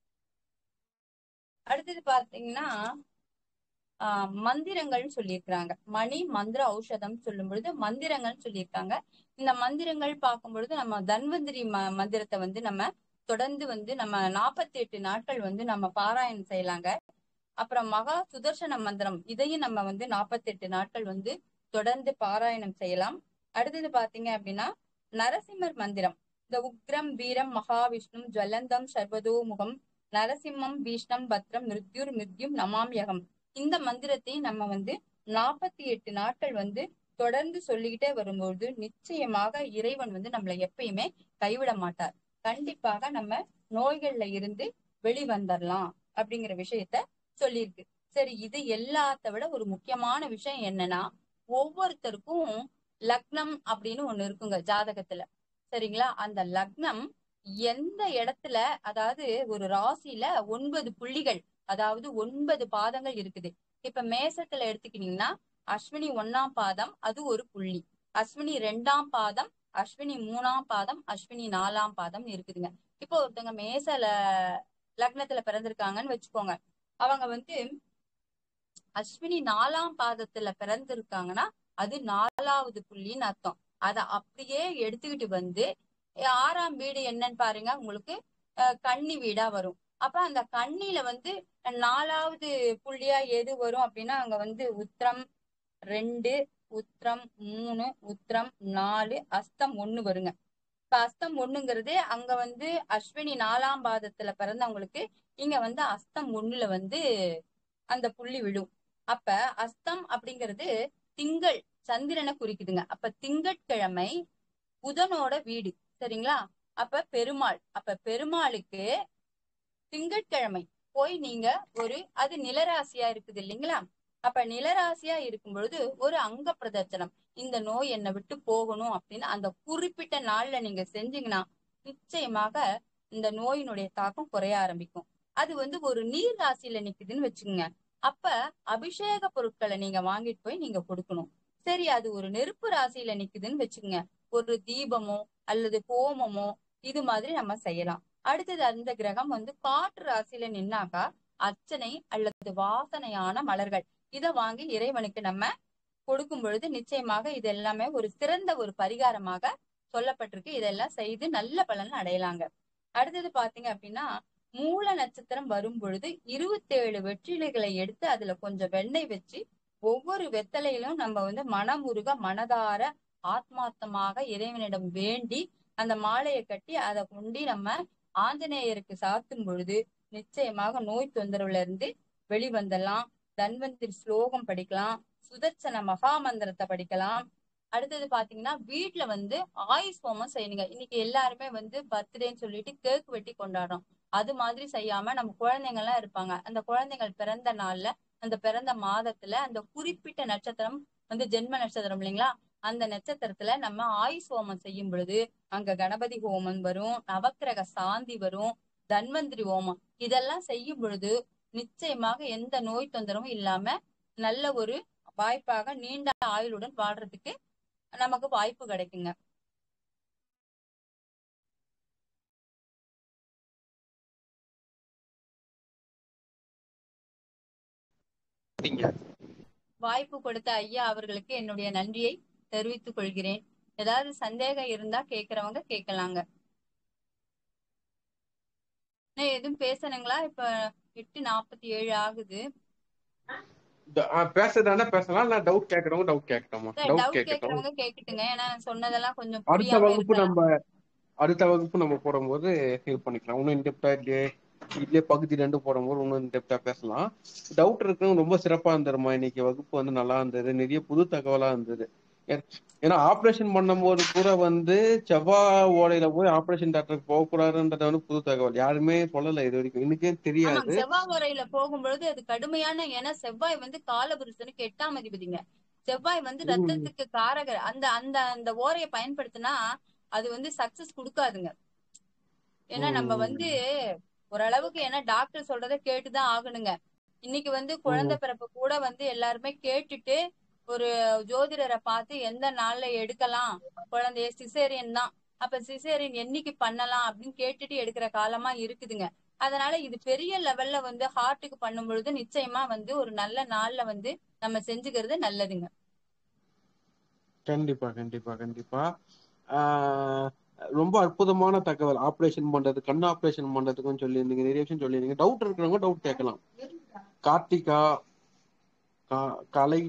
அடுத்தது பாத்தீங்கன்னா ஆஹ் மந்திரங்கள்னு சொல்லியிருக்கிறாங்க மணி மந்திர ஔஷதம் சொல்லும் பொழுது மந்திரங்கள்னு சொல்லியிருக்காங்க இந்த மந்திரங்கள் பார்க்கும் பொழுது நம்ம தன்வந்திரி ம மந்திரத்தை வந்து நம்ம தொடர்ந்து வந்து நம்ம நாற்பத்தி எட்டு நாட்கள் வந்து நம்ம பாராயணம் செய்யலாங்க அப்புறம் மகா சுதர்சன மந்திரம் இதையும் நம்ம வந்து நாற்பத்தி எட்டு நாட்கள் வந்து தொடர்ந்து பாராயணம் செய்யலாம் அடுத்தது பாத்தீங்க அப்படின்னா நரசிம்மர் மந்திரம் இந்த உக்ரம் வீரம் மகாவிஷ்ணு ஜலந்தம் சர்வதோ முகம் நரசிம்மம் பீஷ்ணம் பத்ரம் மிருத்யுர் மிருத்யும் நமாம்யகம் இந்த மந்திரத்தையும் நம்ம வந்து நாற்பத்தி எட்டு நாட்கள் வந்து தொடர்ந்து சொல்லிக்கிட்டே வரும்போது நிச்சயமாக இறைவன் வந்து நம்மளை எப்பயுமே கைவிட மாட்டார் கண்டிப்பாக நம்ம நோய்கள்ல இருந்து வெளிவந்துடலாம் அப்படிங்கிற விஷயத்த சொல்லியிருக்கு சரி இது எல்லாத்த விட ஒரு முக்கியமான விஷயம் என்னன்னா ஒவ்வொருத்தருக்கும் லக்னம் அப்படின்னு ஒண்ணு இருக்குங்க ஜாதகத்துல சரிங்களா அந்த லக்னம் எந்த இடத்துல அதாவது ஒரு ராசியில ஒன்பது புள்ளிகள் அதாவது ஒன்பது பாதங்கள் இருக்குது இப்ப மேசத்துல எடுத்துக்கிட்டீங்கன்னா அஸ்வினி ஒன்னாம் பாதம் அது ஒரு புள்ளி அஸ்வினி ரெண்டாம் பாதம் அஸ்வினி மூணாம் பாதம் அஸ்வினி நாலாம் பாதம் இருக்குதுங்க இப்போ ஒருத்தவங்க மேசல லக்னத்துல பிறந்திருக்காங்கன்னு வச்சுக்கோங்க அவங்க வந்து அஸ்வினி நாலாம் பாதத்துல பிறந்திருக்காங்கன்னா அது நாலாவது புள்ளின்னு அர்த்தம் அத அப்படியே எடுத்துக்கிட்டு வந்து ஆறாம் வீடு என்னன்னு பாருங்க உங்களுக்கு கன்னி வீடா வரும் அப்ப அந்த கண்ணில வந்து நாலாவது புள்ளியா எது வரும் அப்படின்னா அங்க வந்து உத்திரம் ரெண்டு உத்திரம் மூணு உத்திரம் நாலு அஸ்தம் ஒண்ணு வருங்க இப்ப அஸ்தம் ஒண்ணுங்கிறது அங்க வந்து அஸ்வினி நாலாம் பாதத்துல பிறந்தவங்களுக்கு இங்க வந்து அஸ்தம் ஒண்ணுல வந்து அந்த புள்ளி விடும் அப்ப அஸ்தம் அப்படிங்கிறது திங்கள் சந்திரனை குறிக்குதுங்க அப்ப திங்கட்கிழமை புதனோட வீடு சரிங்களா அப்ப பெருமாள் அப்ப பெருமாளுக்கு திங்கட்கிழமை போய் நீங்க ஒரு அது நிலராசியா இருக்குது இல்லைங்களா அப்ப நிலராசியா இருக்கும் பொழுது ஒரு அங்க பிரதர்சனம் இந்த நோய் என்னை விட்டு போகணும் அப்படின்னு அந்த குறிப்பிட்ட நாள்ல நீங்க செஞ்சீங்கன்னா நிச்சயமாக இந்த நோயினுடைய தாக்கம் குறைய ஆரம்பிக்கும் அது வந்து ஒரு நீர் ராசியில நிக்குதுன்னு வச்சுக்கோங்க அப்ப அபிஷேக பொருட்களை நீங்க வாங்கிட்டு போய் நீங்க கொடுக்கணும் சரி அது ஒரு நெருப்பு ராசியில நிக்குதுன்னு வச்சுக்கோங்க ஒரு தீபமோ அல்லது ஹோமமோ இது மாதிரி நம்ம செய்யலாம் அடுத்தது அந்த கிரகம் வந்து காற்று ராசியில நின்னாக்கா அர்ச்சனை அல்லது வாசனையான மலர்கள் இத வாங்கி இறைவனுக்கு நம்ம கொடுக்கும் பொழுது நிச்சயமாக இது எல்லாமே ஒரு சிறந்த ஒரு பரிகாரமாக சொல்லப்பட்டிருக்கு இதெல்லாம் செய்து நல்ல பலன் அடையலாங்க அடுத்தது பாத்தீங்க அப்படின்னா மூல நட்சத்திரம் வரும் பொழுது இருபத்தேழு வெற்றிலைகளை எடுத்து அதுல கொஞ்சம் வெண்ணெய் வச்சு ஒவ்வொரு வெத்தலையிலும் நம்ம வந்து மனமுருக மனதார ஆத்மார்த்தமாக இறைவனிடம் வேண்டி அந்த மாலையை கட்டி அதை கொண்டு நம்ம ஆஞ்சநேயருக்கு சாத்தும் பொழுது நிச்சயமாக நோய் தொந்தரவுல இருந்து வெளிவந்தலாம் தன்வந்திரி ஸ்லோகம் படிக்கலாம் சுதர்சன மகாமந்திரத்தை படிக்கலாம் அடுத்தது பாத்தீங்கன்னா வீட்டுல வந்து ஆயுஷ் ஹோமம் செய்யணுங்க இன்னைக்கு எல்லாருமே வந்து பர்த்டேன்னு சொல்லிட்டு கேக் வெட்டி கொண்டாடுறோம் அது மாதிரி செய்யாம நம்ம குழந்தைங்க எல்லாம் இருப்பாங்க அந்த குழந்தைகள் பிறந்த நாள்ல அந்த பிறந்த மாதத்துல அந்த குறிப்பிட்ட நட்சத்திரம் வந்து ஜென்ம நட்சத்திரம் இல்லைங்களா அந்த நட்சத்திரத்துல நம்ம ஆயுஷ் ஹோமம் செய்யும் பொழுது அங்க கணபதி ஹோமம் வரும் நவக்கிரக சாந்தி வரும் தன்வந்திரி ஹோமம் இதெல்லாம் செய்யும் பொழுது நிச்சயமாக எந்த நோய் தொந்தரவும் இல்லாம நல்ல ஒரு வாய்ப்பாக நீண்ட ஆயுளுடன் வாழ்றதுக்கு நமக்கு வாய்ப்பு கிடைக்குங்க வாய்ப்பு கொடுத்த ஐயா அவர்களுக்கு என்னுடைய நன்றியை தெரிவித்துக் கொள்கிறேன் ஏதாவது சந்தேகம் இருந்தா கேக்குறவங்க கேட்கலாங்க இன்னும் எதுவும் பேசணுங்களா இப்ப எட்டு நாற்பத்தி ஏழு ஆகுது பேசுறதானே பேசலாம் நான் டவுட் கேக்குறவங்க டவுட் கேட்கலாமா டவுட் டவுட் கேட்கட்டும் கேக்குறவங்க கேட்டுட்டுங்க ஏன்னா சொன்னதெல்லாம் கொஞ்சம் அடுத்த புரியாம வகுப்பு இருக்கலாம் நம்ம அடுத்த வகுப்பு நம்ம போடும்போது ஹெல்ப் பண்ணிக்கலாம் இன்னும் இன்டெப்டா இல்லையே இல்லையே பகுதி ரெண்டு போடும்போது இன்னும் இன்டெப்டா பேசலாம் டவுட் இருக்கிறவங்க ரொம்ப சிறப்பா இருந்துருமா இன்னைக்கு வகுப்பு வந்து நல்லா இருந்தது நிறைய புது தகவலா இருந்தது ஏ- ஏன்னா ஆபரேஷன் பண்ணும்போது கூட வந்து செவ்வாய் ஓடையில போய் ஆபரேஷன் டாக்டருக்கு போகக்கூடாதுன்றது வந்து புது தகவல் யாருமே சொல்லல இது வரைக்கும் இன்னைக்கே ஆமாங்க தெரியாது செவ்வாய் உரையில போகும்பொழுது அது கடுமையான ஏன்னா செவ்வாய் வந்து காலபுருஷனுக்கு எட்டாம் அதிபதிங்க செவ்வாய் வந்து ம், ரத்தத்துக்கு காரகர் அந்த அந்த அந்த ஓரையை பயன்படுத்தினா அது வந்து சக்சஸ் கொடுக்காதுங்க ஏன்னா நம்ம வந்து ம், ஓரளவுக்கு ஏன்னா டாக்டர் சொல்றத கேட்டுதான் ஆகணுங்க இன்னைக்கு வந்து குழந்தை ம், பிறப்பு கூட வந்து எல்லாருமே கேட்டுட்டு ஒரு ஜோதிடரை பார்த்து எந்த நாள்ல எடுக்கலாம் குழந்தைய சிசேரியன் தான் அப்ப சிசேரியன் என்னைக்கு பண்ணலாம் அப்படின்னு கேட்டுட்டு எடுக்கிற காலமா இருக்குதுங்க அதனால இது பெரிய லெவல்ல வந்து ஹார்ட்டுக்கு பண்ணும் பொழுது நிச்சயமா வந்து ஒரு நல்ல நாள்ல வந்து நம்ம செஞ்சுக்கிறது நல்லதுங்க கண்டிப்பா கண்டிப்பா கண்டிப்பா ஆஹ் ரொம்ப அற்புதமான தகவல் ஆபரேஷன் பண்றது கண் ஆபரேஷன் பண்றதுக்கும் சொல்லியிருந்தீங்க நிறைய விஷயம் சொல்லியிருந்தீங்க டவுட் இருக்கிறவங்க டவுட் கேட்கலாம் கார்த்திகா கா- கலை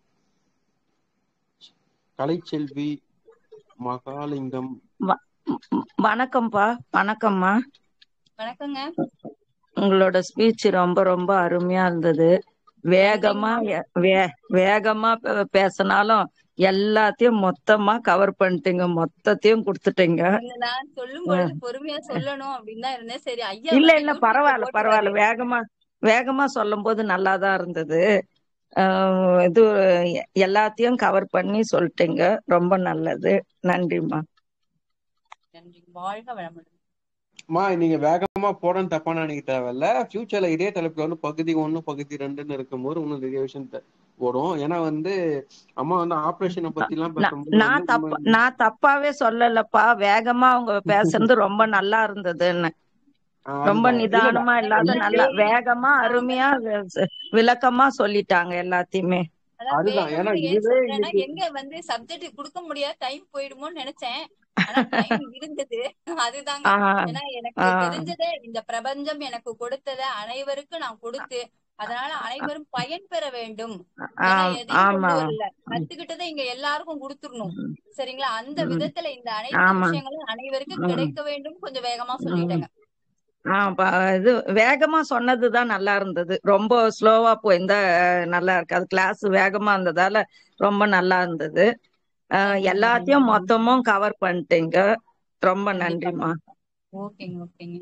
கலைச்செல்வி மகாலிங்கம் வ- வணக்கம்ப்பா வணக்கம்மா வணக்கங்க உங்களோட ஸ்பீச் ரொம்ப ரொம்ப அருமையா இருந்தது வேகமா நன்றிங்கம்மா எ- வே- வேகமா பே- பேசினாலும் எல்லாத்தையும் மொத்தமா கவர் பண்ணிட்டீங்க மொத்தத்தையும் கொடுத்துட்டீங்க இல்ல நான் சொல்லும் அஹ் பொழுது பொறுமையா சொல்லணும் அப்படின்னு தான் இருந்தேன் சரி ஐயா இல்ல வந்து இல்ல யூடியூப்ல பரவாயில்ல போட்டுறாரு பரவாயில்ல வேகமா வேகமா சொல்லும் போது நல்லாதான் இருந்தது அஹ் இது எ- எல்லாத்தையும் கவர் பண்ணி சொல்லிட்டீங்க ரொம்ப நல்லது நன்றிம்மா நன்றி வாழ்க வளமுடன் மா நீங்க வேகமா போடன்னு தப்பா நினைக்க தேவையில்ல ஃபியூச்சர்ல இதே தலைப்புல வந்து பகுதி ஒண்ணு பகுதி ரெண்டுன்னு இருக்கும்போது இன்னும் நிறைய விஷயம் தெ- வரும் ஏன்னா வந்து அம்மா வந்து ஆபரேஷனை பத்தி எல்லாம் நான் பேசும்போது நான் வந்து தப்பா உண்மை- நான் தப்பாவே சொல்லலப்பா வேகமா அவங்க பேசுறது ரொம்ப நல்லா இருந்ததுன்னு ஆஹ் ரொம்ப அதுதான் இல்ல இல்ல நிதானமா இல்லாத எனக்கு நல்லா வந்து வேகமா நான் அருமையா வி- சி- விளக்கமா சொல்லிட்டாங்க எல்லாத்தையுமே அதான் அதுதான் ஏன்னா வேகமா ஏன் இதுவே சொல்றேன்னா இன்னைக்கு எங்க வந்து சப்ஜெக்ட் கொடுக்க முடியாது டைம் போயிடுமோன்னு நினைச்சேன் ஆனா டைம் இருந்தது அதுதாங்க ஆஹ் ஏன்னா எனக்கு ஆஹ் தெரிஞ்சதை இந்த பிரபஞ்சம் எனக்கு கொடுத்ததை அனைவருக்கும் நான் கொடுத்து அதனால அனைவரும் பயன் பெற வேண்டும் ஏன்னா ஆம் எதையும் கொண்டு ஆமா வரல கத்துக்கிட்டதை இங்க எல்லாருக்கும் கொடுத்துடணும் ம், சரிங்களா அந்த ம், விதத்துல இந்த அனைத்து ஆமா விஷயங்களும் அனைவருக்கும் ம், கிடைக்க வேண்டும் கொஞ்சம் வேகமா ம். சொல்லிட்டேங்க ஆ ப- இது வேகமா சொன்னதுதான் நல்லா இருந்தது ரொம்ப ஸ்லோவா போயிருந்தா நல்லா இருக்காது கிளாஸ் வேகமா இருந்ததால ரொம்ப நல்லா இருந்தது அஹ் நன்றி நன்றி எல்லாத்தையும் மொத்தமும் கவர் பண்ணிட்டீங்க ரொம்ப கண்டிப்பா நன்றிம்மா கண்டிப்பா ஓகேங்க ஓகேங்க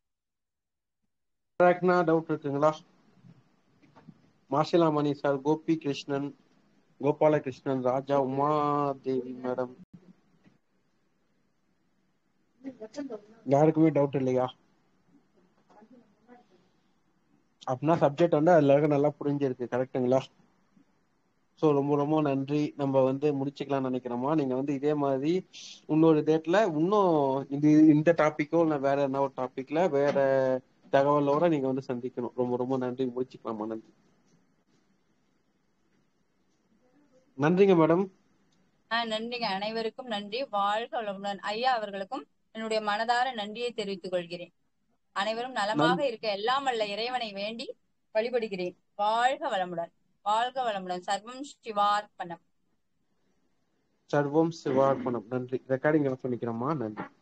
ரக்னா டவுட் இருக்குங்களா மாசிலாமணி சார் கோபி கிருஷ்ணன் கோபாலகிருஷ்ணன் ராஜா உமாதேவி மேடம் யாருக்குமே டவுட் இல்லையா அப்படின்னா சப்ஜெக்ட் வந்து அதுல இருக்க நல்லா புரிஞ்சிருக்கு கரெக்ட்டுங்களா ஸோ ரொம்ப ரொம்ப நன்றி நம்ம வந்து முடிச்சுக்கலாம்னு நினைக்கிறோமா நீங்க வந்து இதே மாதிரி இன்னொரு டேட்ல இன்னும் இது இந்த டாபிக்கோ இல்லை வேற என்ன ஒரு டாபிக்ல வேற தகவலோட நீங்க வந்து சந்திக்கணும் ரொம்ப ரொம்ப நன்றி முடிச்சுக்கலாமா நன்றி நன்றிங்க மேடம் ஆஹ் நன்றிங்க அனைவருக்கும் நன்றி வாழ்க வளமுடன் ஐயா அவர்களுக்கும் என்னுடைய மனதார நன்றியை தெரிவித்துக் கொள்கிறேன் அனைவரும் நலமாக இருக்க எல்லாம் வல்ல இறைவனை வேண்டி வழிபடுகிறேன் வாழ்க வளமுடன் வாழ்க வளமுடன் சர்வம் சிவார்ப்பணம் சர்வம் சிவார்ப்பணம் நன்றி ரெக்கார்டிங் பண்ணிக்கிறோமா நன்றி